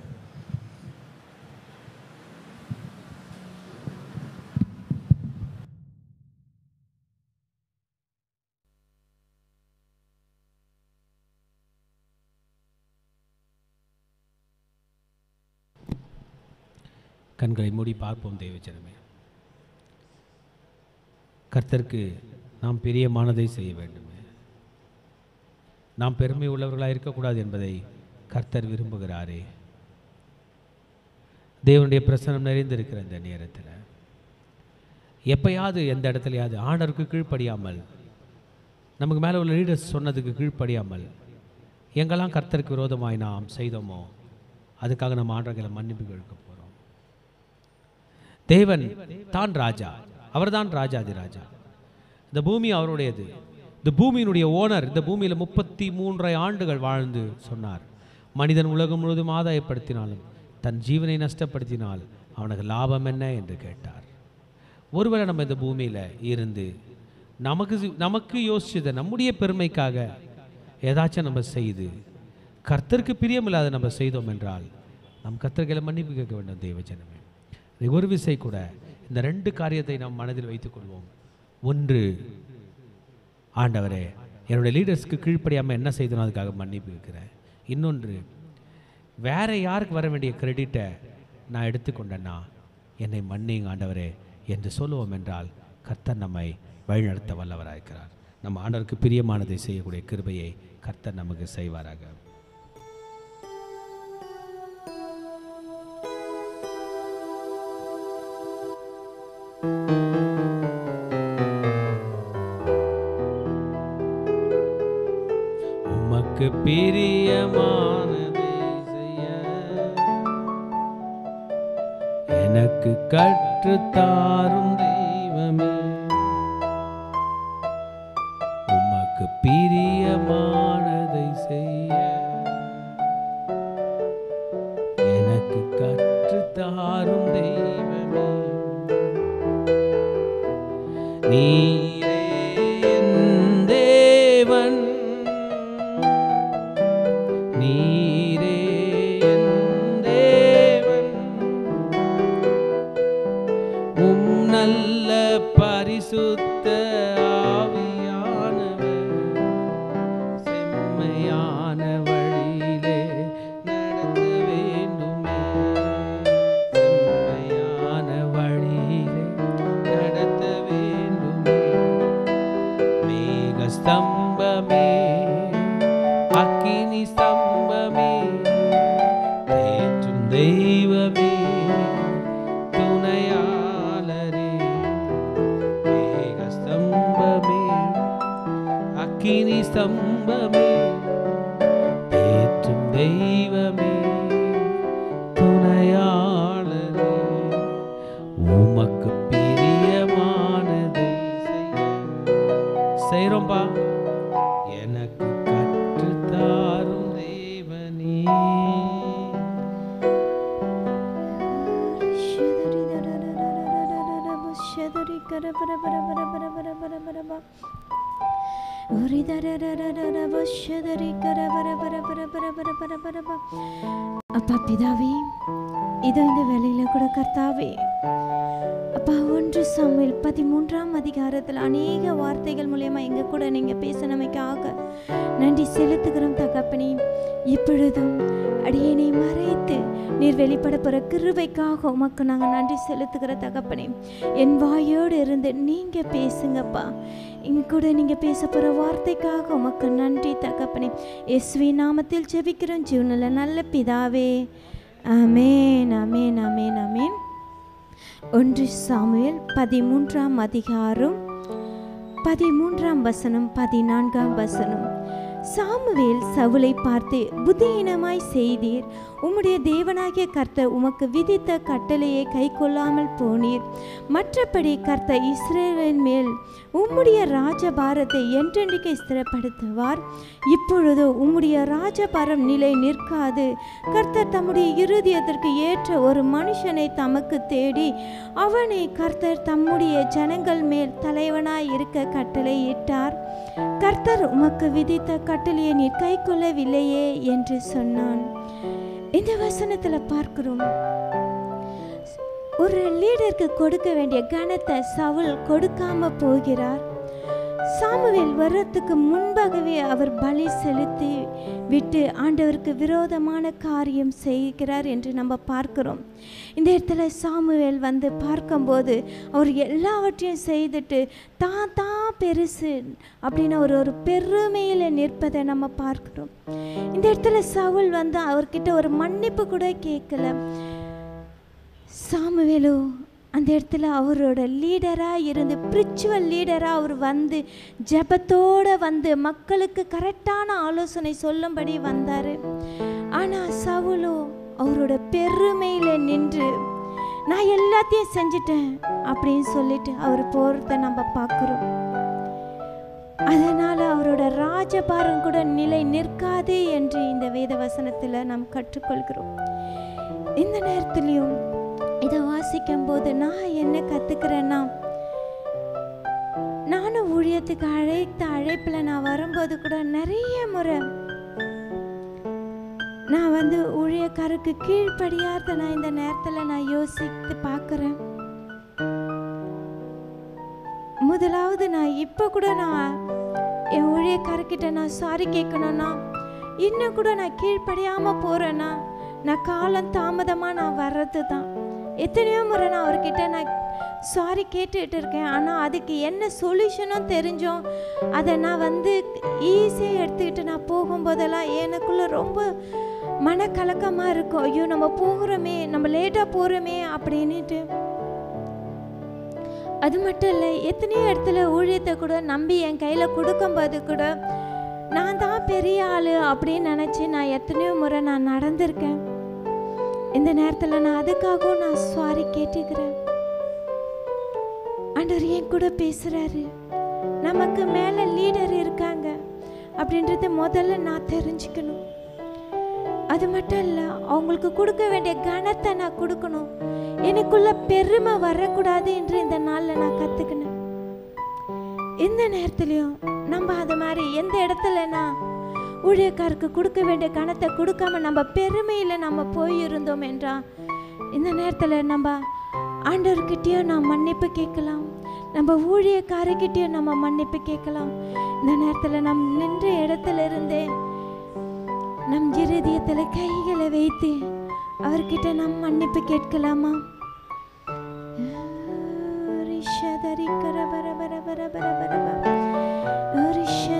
S1: கண்களை மூடி பார்ப்போம் தேவச்சனமே கர்த்தருக்கு நாம் பிரியமானதை செய்ய வேண்டுமே நாம் பெருமை உள்ளவர்களாக இருக்கக்கூடாது என்பதை கர்த்தர் விரும்புகிறாரே தேவனுடைய பிரசனம் நிறைந்திருக்கிற இந்த நேரத்தில் எப்பயாவது எந்த இடத்துலையாவது ஆண்டருக்கு கீழ்ப்படியாமல் நமக்கு மேலே உள்ள லீடர்ஸ் சொன்னதுக்கு கீழ்ப்படியாமல் எங்கெல்லாம் கர்த்தருக்கு விரோதமாய் நாம் செய்தோமோ அதுக்காக நம்ம ஆண்டர்களை மன்னிப்பு கேட்க போகிறோம் தேவன் தான் ராஜா அவர்தான் ராஜாதி ராஜா இந்த பூமி அவருடையது இந்த பூமியினுடைய ஓனர் இந்த பூமியில் முப்பத்தி மூன்றரை ஆண்டுகள் வாழ்ந்து சொன்னார் மனிதன் உலகம் முழுவதும் ஆதாயப்படுத்தினாலும் தன் ஜீவனை நஷ்டப்படுத்தினால் அவனுக்கு லாபம் என்ன என்று கேட்டார் ஒருவேளை நம்ம இந்த பூமியில் இருந்து நமக்கு சி- நமக்கு யோசிச்சதை நம்முடைய பெருமைக்காக ஏதாச்சும் நம்ம செய்து கர்த்தருக்கு பிரியமில்லாத நம்ம செய்தோம் என்றால் நம் கர்த்தர்களை மன்னிப்பு கேட்க வேண்டும் தேவஜனமே இது ஒரு விசை கூட இந்த ரெண்டு காரியத்தை நாம் மனதில் வைத்துக் கொள்வோம் ஒன்று ஆண்டவரே என்னுடைய லீடர்ஸ்க்கு கீழ்ப்படியாமல் என்ன செய்தனோ அதுக்காக மன்னிப்பு கேட்கிறேன் இன்னொன்று வேற யாருக்கு வர வேண்டிய கிரெடிட்டை நான் எடுத்துக்கொண்டேன்னா என்னை மன்னிங்க ஆண்டவரே என்று சொல்லுவோம் என்றால் கர்த்தர் நம்மை வழிநடத்த வல்லவராக இருக்கிறார் நம்ம ஆண்டவருக்கு பிரியமானதை செய்யக்கூடிய கிருபையை கர்த்தர் நமக்கு செய்வாராக உமக்கு பிரியமானதை செய்ய எனக்கு கற்றுத்தாரும் தெய்வமே உமக்கு பிரியமானதை செய்ய எனக்கு கற்றுத்தாரும் தெய்வமே நீரே என் தேவன் நீரே என் தேவன் உம் நல்ல பரிசுத்த ஆவியானவரே ஸ்தம்பமே அக்கினி ஸ்தம்பமே தேற்றும் தெய்வமே துணையாளரே மேக ஸ்தம்பமே அக்கினி ஸ்தம்பமே தேற்றும் தெய்வமே துணையாளரே உமக்கு பிரியமானதை செய்ய செய்கிறோம்பா எனக்கு கற்றுத்தாரும் தேவனே
S2: அப்பா பிதாவே இதோ இந்த வேலையில கூட கர்த்தாவே அப்பா ஒன்று சாமுவேல் பதிமூன்றாம் அதிகாரத்தில் அநேக வார்த்தைகள் மூலியமா எங்க கூட நீங்க பேசினமைக்காக நன்றி செலுத்துகிறோம் தகப்பனே இப்பொழுதும் அடியேனை மறைத்து நீர் வெளிப்பட போற கிருபைக்காக உமக்கு நாங்க நன்றி செலுத்துகிற தகப்பனே என் வாயோடு இருந்து நீங்க பேசுங்கப்பா இங்க கூட நீங்க பேச போற வார்த்தைக்காக உமக்கு நன்றி தகப்பனே எஸ்வி நாமத்தில் ஜெபிக்கிறோம் ஜீவனில் நல்ல பிதாவே ஆமேன் ஆமேன் ஆமேன் ஆமேன் ஒன்று சாமுவேல் பதிமூன்றாம் அதிகாரம் பதிமூன்றாம் வசனம் பதினான்காம் வசனம் சாமுவேல் சவுலை பார்த்து புத்தியீனமாய் செய்தீர் உம்முடைய தேவனாகிய கர்த்தர் உமக்கு விதித்த கட்டளையை கை கொள்ளாமல் போனீர் மற்றபடி கர்த்தர் இஸ்ரேலின் மேல் உம்முடைய ராஜபாரத்தை என்றென்றைக்கு ஸ்திரப்படுத்துவார் இப்பொழுதோ உம்முடைய ராஜபாரம் நிலை நிற்காது கர்த்தர் தம்முடைய இருதயத்திற்கு ஏற்ற ஒரு மனுஷனை தமக்கு தேடி அவனை கர்த்தர் தம்முடைய ஜனங்கள் மேல் தலைவனாய் இருக்க கட்டளையிட்டார் கர்த்தர் உமக்கு விதித்த கட்டளையை நீர் கை கொள்ளவில்லையே என்று சொன்னான் இந்த வசனத்துல பார்க்கிறோம் ஒரு லீடருக்கு கொடுக்க வேண்டிய கனத்தை சவுல் கொடுக்காம போகிறார் சாமுவேல் வர்றதுக்கு முன்பாகவே அவர் பலி செலுத்தி விட்டு ஆண்டவருக்கு விரோதமான காரியம் செய்கிறார் என்று நம்ம பார்க்கிறோம் இந்த இடத்துல சாமுவேல் வந்து பார்க்கும்போது அவர் எல்லாவற்றையும் செய்துட்டு தான் தான் பெருசு அப்படின்னு ஒரு ஒரு பெருமையில் நிற்பதை நம்ம பார்க்கிறோம் இந்த இடத்துல சவுல் வந்து அவர்கிட்ட ஒரு மன்னிப்பு கூட கேட்கல சாமுவேலோ அந்த இடத்துல அவரோட லீடராக இருந்து பிரிச்சுவல் லீடராக அவர் வந்து ஜெபத்தோடு வந்து மக்களுக்கு கரெக்டான ஆலோசனை சொல்லும்படி வந்தார் ஆனால் சவுலோ அவரோட பெருமையில் நின்று நான் எல்லாத்தையும் செஞ்சிட்டேன் அப்படின்னு சொல்லிட்டு அவர் போகிறத நம்ம பார்க்குறோம் அதனால் அவரோட ராஜபாரம் கூட நிலை நிற்காது என்று இந்த வேத வசனத்தில் நாம் கற்றுக்கொள்கிறோம் இந்த நேரத்துலையும் இதை வாசிக்கும் போது நான் என்ன கற்றுக்கிறேன்னா நானும் ஊழியத்துக்கு அழைத்த அழைப்பில் நான் வரும்போது கூட நிறைய முறை நான் வந்து ஊழியக்காரருக்கு கீழ்ப்படியாத நான் இந்த நேரத்தில் நான் யோசித்து பார்க்குறேன் முதலாவது நான் இப்போ கூட நான் என் ஊழியக்காரர்கிட்ட நான் சாரி கேட்கணும்னா இன்னும் கூட நான் கீழ்ப்படியாமல் போகிறேன்னா நான் காலம் தாமதமாக நான் வர்றது தான் எத்தனையோ முறை நான் அவர்கிட்ட நான் சாரி கேட்டுட்டு இருக்கேன் ஆனால் அதுக்கு என்ன சொல்யூஷனும் தெரிஞ்சோம் அதை நான் வந்து ஈஸியாக எடுத்துக்கிட்டு நான் போகும்போதெல்லாம் எனக்குள்ள ரொம்ப மனக்கலக்கமாக இருக்கும் ஐயோ நம்ம போகிறோமே நம்ம லேட்டாக போகிறோமே அப்படின்ட்டு அது மட்டும் இல்லை எத்தனையோ இடத்துல ஊழியத்தை கூட நம்பி என் கையில் கொடுக்கும்போது கூட நான் தான் பெரிய ஆள் அப்படின்னு நினச்சி நான் எத்தனையோ முறை நான் நடந்திருக்கேன் இந்த நேரத்தில் நான் அதுக்காகவும் நான் சாரி கேட்டுக்கிறேன் ஆண்டவர் என் கூட பேசுகிறாரு நமக்கு மேலே லீடர் இருக்காங்க அப்படின்றத முதல்ல நான் தெரிஞ்சுக்கணும் அது மட்டும் இல்லை அவங்களுக்கு கொடுக்க வேண்டிய கனத்தை நான் கொடுக்கணும் எனக்குள்ள பெருமை வரக்கூடாது என்று இந்த நாளில் நான் கற்றுக்கினேன் இந்த நேரத்துலையும் நம்ம அது மாதிரி எந்த இடத்துல நான் ஊழியக்காருக்கு கொடுக்க வேண்டிய கணத்தை கொடுக்காம நம்ம பெருமையில் நம்ம போயிருந்தோம் என்றா இந்த நேரத்தில் நம்ம ஆண்டவர்கிட்டயும் நான் மன்னிப்பு கேட்கலாம் நம்ம ஊழியக்காரர்கிட்டயும் நம்ம மன்னிப்பு கேட்கலாம் இந்த நேரத்தில் நம் நின்ற இடத்துல இருந்தே நம் இருதயத்தில் கைகளை வைத்து அவர்கிட்ட நாம் மன்னிப்பு கேட்கலாமா ரிஷதரி கர பர பர பர பர பர பர. ரிஷ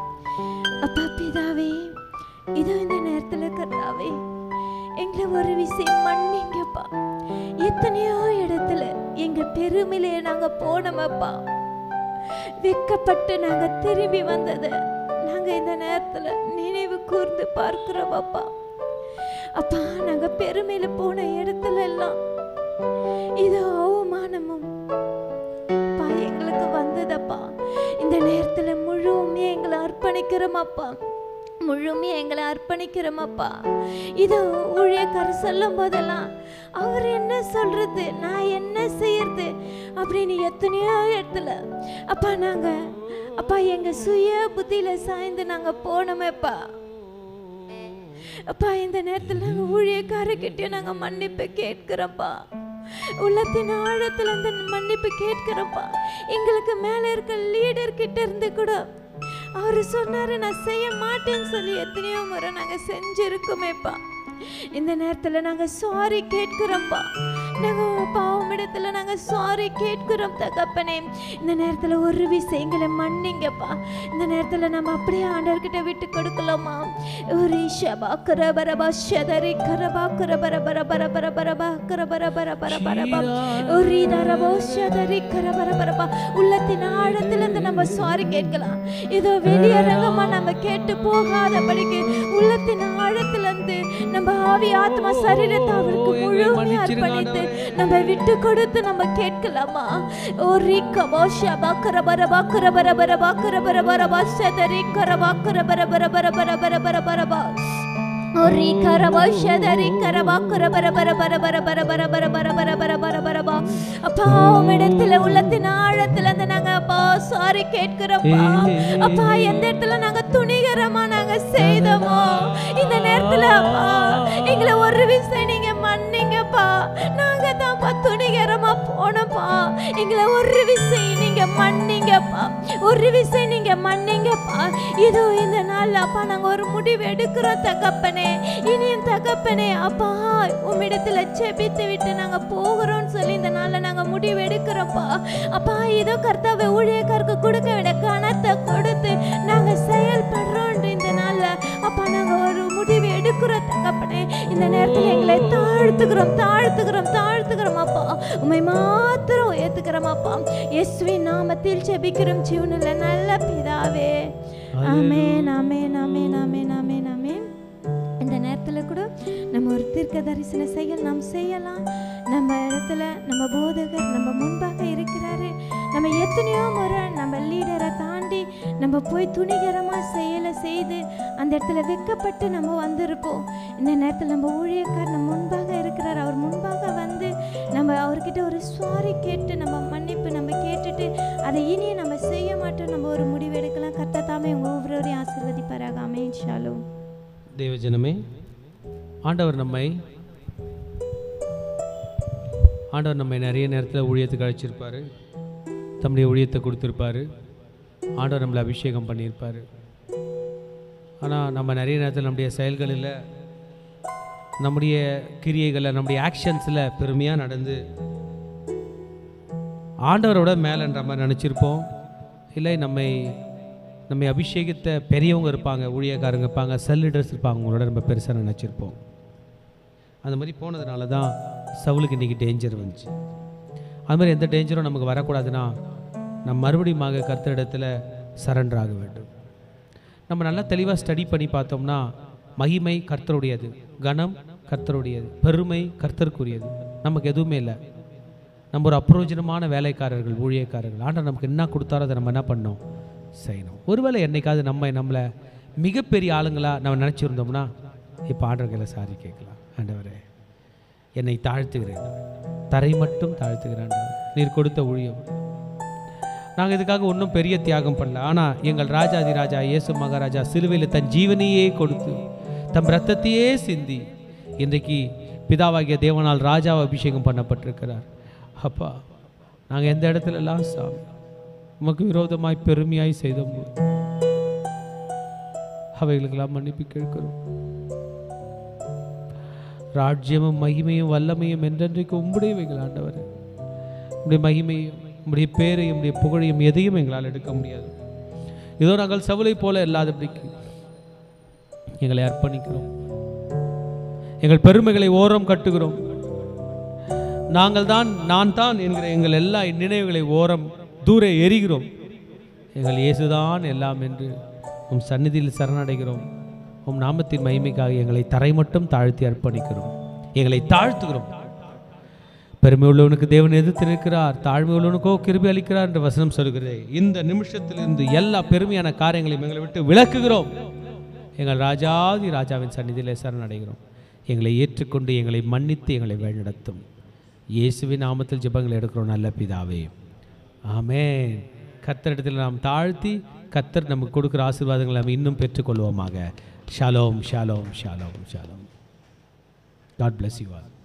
S2: அப்பா பிதாவே இதோ இந்த நேரத்துல கர்த்தாவே எங்களை ஒரு விஷயம் மன்னிங்கப்பா எத்தனையோ இடத்துல எங்க பெருமையிலே நாங்க போனோமப்பா வெக்கப்பட்டு நாங்க திரும்பி வந்ததை நாங்க இந்த நேரத்துல நினைவு கூர்ந்து பார்க்கிறோம் அப்பா அப்பா நாங்க பெருமையில போன இடத்துல எல்லாம் இது அவமானமும் அப்பா எங்களுக்கு வந்ததப்பா இந்த நேரத்துல முழுமே எங்களை அர்ப்பணிக்கிறோம் அப்பா முழுமே எங்களை அர்ப்பணிக்கிறோம் அப்பா இது ஊழியக்காரர் சொல்லும் போதெல்லாம் அவர் என்ன சொல்றது நான் என்ன செய்யறது அப்படின்னு எத்தனையோ இடத்துல அப்பா நாங்க அப்பா எங்க சுய புத்தியில சாய்ந்து நாங்க போனோமேப்பா அப்பா இந்த நேரத்தில் நாங்கள் ஊழியக்காரர்கிட்டயும் நாங்கள் மன்னிப்பு கேட்கிறோம்ப்பா உள்ளத்தின் ஆழத்துல இருந்து மன்னிப்பு கேட்கிறோம்ப்பா எங்களுக்கு மேலே இருக்க லீடர் கிட்ட இருந்து கூட அவர் சொன்னாரு நான் செய்ய மாட்டேன்னு சொல்லி எத்தனையோ முறை நாங்கள் செஞ்சிருக்கோமேப்பா இந்த நேரத்தில் நாங்கள் சாரி கேட்கிறோம்ப்பா நாங்கள் பாவம் இடத்துல நாங்கள் சாரி கேட்கிறோம் தகப்பனே இந்த நேரத்தில் ஒரு விஷயம் எங்களை மன்னிங்கப்பா இந்த நேரத்தில் நம்ம அப்படியே ஆண்டவர்கிட்ட விட்டு கொடுக்கலாமா ஒரு ஷபா கரபரபா ஷதரி கரபா கரபர பர பர பர பரபா கரபர பர பர பரபா ஒரு இதரபோ ஷதரி கரபர பரபா உள்ளத்தின் ஆழத்திலிருந்து நம்ம சாரி கேட்கலாம் இதோ வெளியரங்கமா நம்ம கேட்டு போகாதபடிக்கு உள்ளத்தின் ஆழத்திலிருந்து நம்ம ஆவி ஆத்மா சரீரத்தை அவருக்கு முழுமையா அர்ப்பணித்து நம்ம விட்டு கொடுத்து நம்ம கேட்கலாமா ஓ ரீக்கபோ ஷபா கரபர பாக்கர பர பர பாக்கர பர பர பாஷதரி கரபா கரபர பர பர பர பர பர பரபா ஒரி கரபா ஷதரி கரபா கரபர பர பர பர பர பர பர பர பர பர பர பரபா அப்பா உம்மிடத்துல உள்ளத்தின் ஆழத்துல இருந்து நாங்க அப்பா சாரி கேட்கிறோம்ப்பா அப்பா எந்த இடத்துல நாங்க துணிகரமா நாங்க செய்தோமோ இந்த நேரத்துல அப்பா எங்களை ஒரு விஷயம் நீங்க மன்னிங்கப்பா நாங்க தான்ப்பா துணிகரமா போனோம்ப்பா எங்களை ஒரு விஷயம் நீங்க மன்னிங்கப்பா ஒரு விஷயம் நீங்க மன்னிங்கப்பா இதோ இந்த நாள்ல அப்பா நாங்க ஒரு முடிவு எடுக்கிறோம் தகப்பனே இனியும் தகப்பனே அப்பா உம்மிடத்துல செபித்து விட்டு நாங்க போகிறோம்னு சொல்லி இந்த நாள்ல நாங்க முடிவு எடுக்கிறோம்ப்பா அப்பா இதோ கர்த்தாவை ஊழியக்காருக்கு கொடுக்க விட கணத்தை கொடுத்து நாங்க செயல்படுறோம் இந்த நாள்ல அப்பா நாங்க ஒரு முடிவு எடுக்கிறோம் தகப்பனே இந்த நேரத்துல எங்களை தாழ்த்துக்கிறோம் தாழ்த்துக்கிறோம் தாழ்த்துக்கிறோம் அப்பா உண்மை மாத்திரம் ஏத்துக்கிறோம் அப்பா இயேசுவின் நாமத்தில் செபிக்கிறோம் ஜீவனில் நல்ல பிதாவே ஆமென் ஆமென் ஆமென் ஆமென் ஆமென் ஆமென் இந்த நேரத்தில் கூட நம்ம ஒரு தீர்க்க தரிசன செயல் நாம் செய்யலாம் நம்ம இடத்துல நம்ம போதகர் நம்ம முன்பாக இருக்கிறாரு நம்ம எத்தனையோ முறை நம்ம லீடரை தாண்டி நம்ம போய் துணிகரமாக செயலை செய்து அந்த இடத்துல வெக்கப்பட்டு நம்ம வந்திருப்போம் இந்த நேரத்தில் நம்ம ஊழியக்கார் நம்ம முன்பாக இருக்கிறார் அவர் முன்பாக வந்து நம்ம அவர்கிட்ட ஒரு சாரி கேட்டு நம்ம மன்னிப்பு நம்ம கேட்டுட்டு அதை இனியும் நம்ம செய்ய மாட்டோம் நம்ம ஒரு முடிவு எடுக்கலாம் கர்த்தர் தாமே உங்கள் ஒவ்வொருவரையும் ஆசீர்வதிப்பாராக அமேன் ஷாலும்
S1: தேவஜனமே ஆண்டவர் நம்மை ஆண்டவர் நம்மை நிறைய நேரத்தில் ஊழியத்துக்கு அழைச்சிருப்பாரு தம்முடைய ஊழியத்தை கொடுத்துருப்பாரு ஆண்டவர் நம்மளை அபிஷேகம் பண்ணியிருப்பாரு ஆனால் நம்ம நிறைய நேரத்தில் நம்முடைய செயல்களில் நம்முடைய கிரியைகளில் நம்முடைய ஆக்ஷன்ஸில் பெருமையாக நடந்து ஆண்டவரோட மேலன்ற மாதிரி நினச்சிருப்போம் இல்லை நம்மை நம்மை அபிஷேகித்த பெரியவங்க இருப்பாங்க ஊழியக்காரங்க இருப்பாங்க செல் லீடர்ஸ் இருப்பாங்க அவங்களோட நம்ம பெருசாக நினச்சிருப்போம் அந்த மாதிரி போனதுனால தான் சவுலுக்கு இன்றைக்கி டேஞ்சர் வந்துச்சு அது மாதிரி எந்த டேஞ்சரும் நமக்கு வரக்கூடாதுன்னா நம்ம மறுபடியும் கர்த்தரிடத்தில் சரண்டர் ஆக வேண்டும் நம்ம நல்லா தெளிவாக ஸ்டடி பண்ணி பார்த்தோம்னா மகிமை கர்த்தருடையது கனம் கர்த்தருடையது பெருமை கர்த்தருக்குரியது நமக்கு எதுவுமே இல்லை நம்ம ஒரு அப்ரோஜனமான வேலைக்காரர்கள் ஊழியக்காரர்கள் ஆண்டவர் நமக்கு என்ன கொடுத்தாரோ அதை நம்ம என்ன பண்ணோம் செய்யணும் ஒருவேளை என்னைக்காவது நம்ம நம்மளை மிகப்பெரிய ஆளுங்களாக நம்ம நினச்சிருந்தோம்னா இப்போ ஆண்டவர்களை சாரி கேட்கலாம் ஆண்டவரே என்னை தாழ்த்துகிறேன் தரை மட்டும் தாழ்த்துகிறேன் ஆண்டவரே. நீர் கொடுத்த ஊழியம் நாங்கள் இதுக்காக ஒன்றும் பெரிய தியாகம் பண்ணல ஆனால் எங்கள் ராஜாதி ராஜா இயேசு மகாராஜா சிலுவையில் தன் ஜீவனையே கொடுத்து தம் ரத்தத்தையே சிந்தி இன்றைக்கு பிதாவாகிய தேவனால் ராஜாவை அபிஷேகம் பண்ணப்பட்டிருக்கிறார் அப்பா நாங்கள் எந்த இடத்துல எல்லாம் சாமி உமக்கு விரோதமாய் பெருமையாய் செய்தோம் அவைகளுக்கெல்லாம் மன்னிப்பு கேட்கிறோம் ராஜ்யமும் மகிமையும் வல்லமையும் என்றென்றைக்கு உம்முடையவைகள் ஆண்டவர் உம்முடைய மகிமையும் உம்முடைய பேரையும் உம்முடைய புகழையும் எதையும் எங்களால் எடுக்க முடியாது இதோ நாங்கள் சவுளை போல இல்லாதபடிக்கு எங்களை அர்ப்பணிக்கிறோம் எங்கள் பெருமைகளை ஓரம் கட்டுகிறோம் நாங்கள் தான் நான் தான் என்கிற எங்கள் எல்லா நினைவுகளை ஓரம் தூர எரிகிறோம் எங்கள் இயேசுதான் எல்லாம் என்று உம் சந்நிதியில் சரணடைகிறோம் உம் நாமத்தின் மகிமைக்காக எங்களை தரை மட்டும் தாழ்த்தி அர்ப்பணிக்கிறோம் எங்களை தாழ்த்துகிறோம் பெருமை உள்ளவனுக்கு தேவன் எதிர்த்து நிற்கிறார் தாழ்மை உள்ளவனுக்கோ கிருபி அளிக்கிறார் என்ற வசனம் சொல்கிறது இந்த நிமிஷத்திலிருந்து எல்லா பெருமையான காரியங்களையும் எங்களை விட்டு விலக்குகிறோம் எங்கள் ராஜாதி ராஜாவின் சந்நிதியிலே சரணடைகிறோம் எங்களை ஏற்றுக்கொண்டு எங்களை மன்னித்து எங்களை வழிநடத்தும் இயேசுவின் நாமத்தில் ஜெபங்களை எடுக்கிறோம் நல்ல பிதாவே ஆமென் கத்தரிடத்தில் நாம் தாழ்த்தி கத்தர் நமக்கு கொடுக்குற ஆசீர்வாதங்களை நாம் இன்னும் பெற்றுக்கொள்வோமாக ஷாலோம் ஷாலோம் ஷாலோம் ஷாலோம் காட் bless you all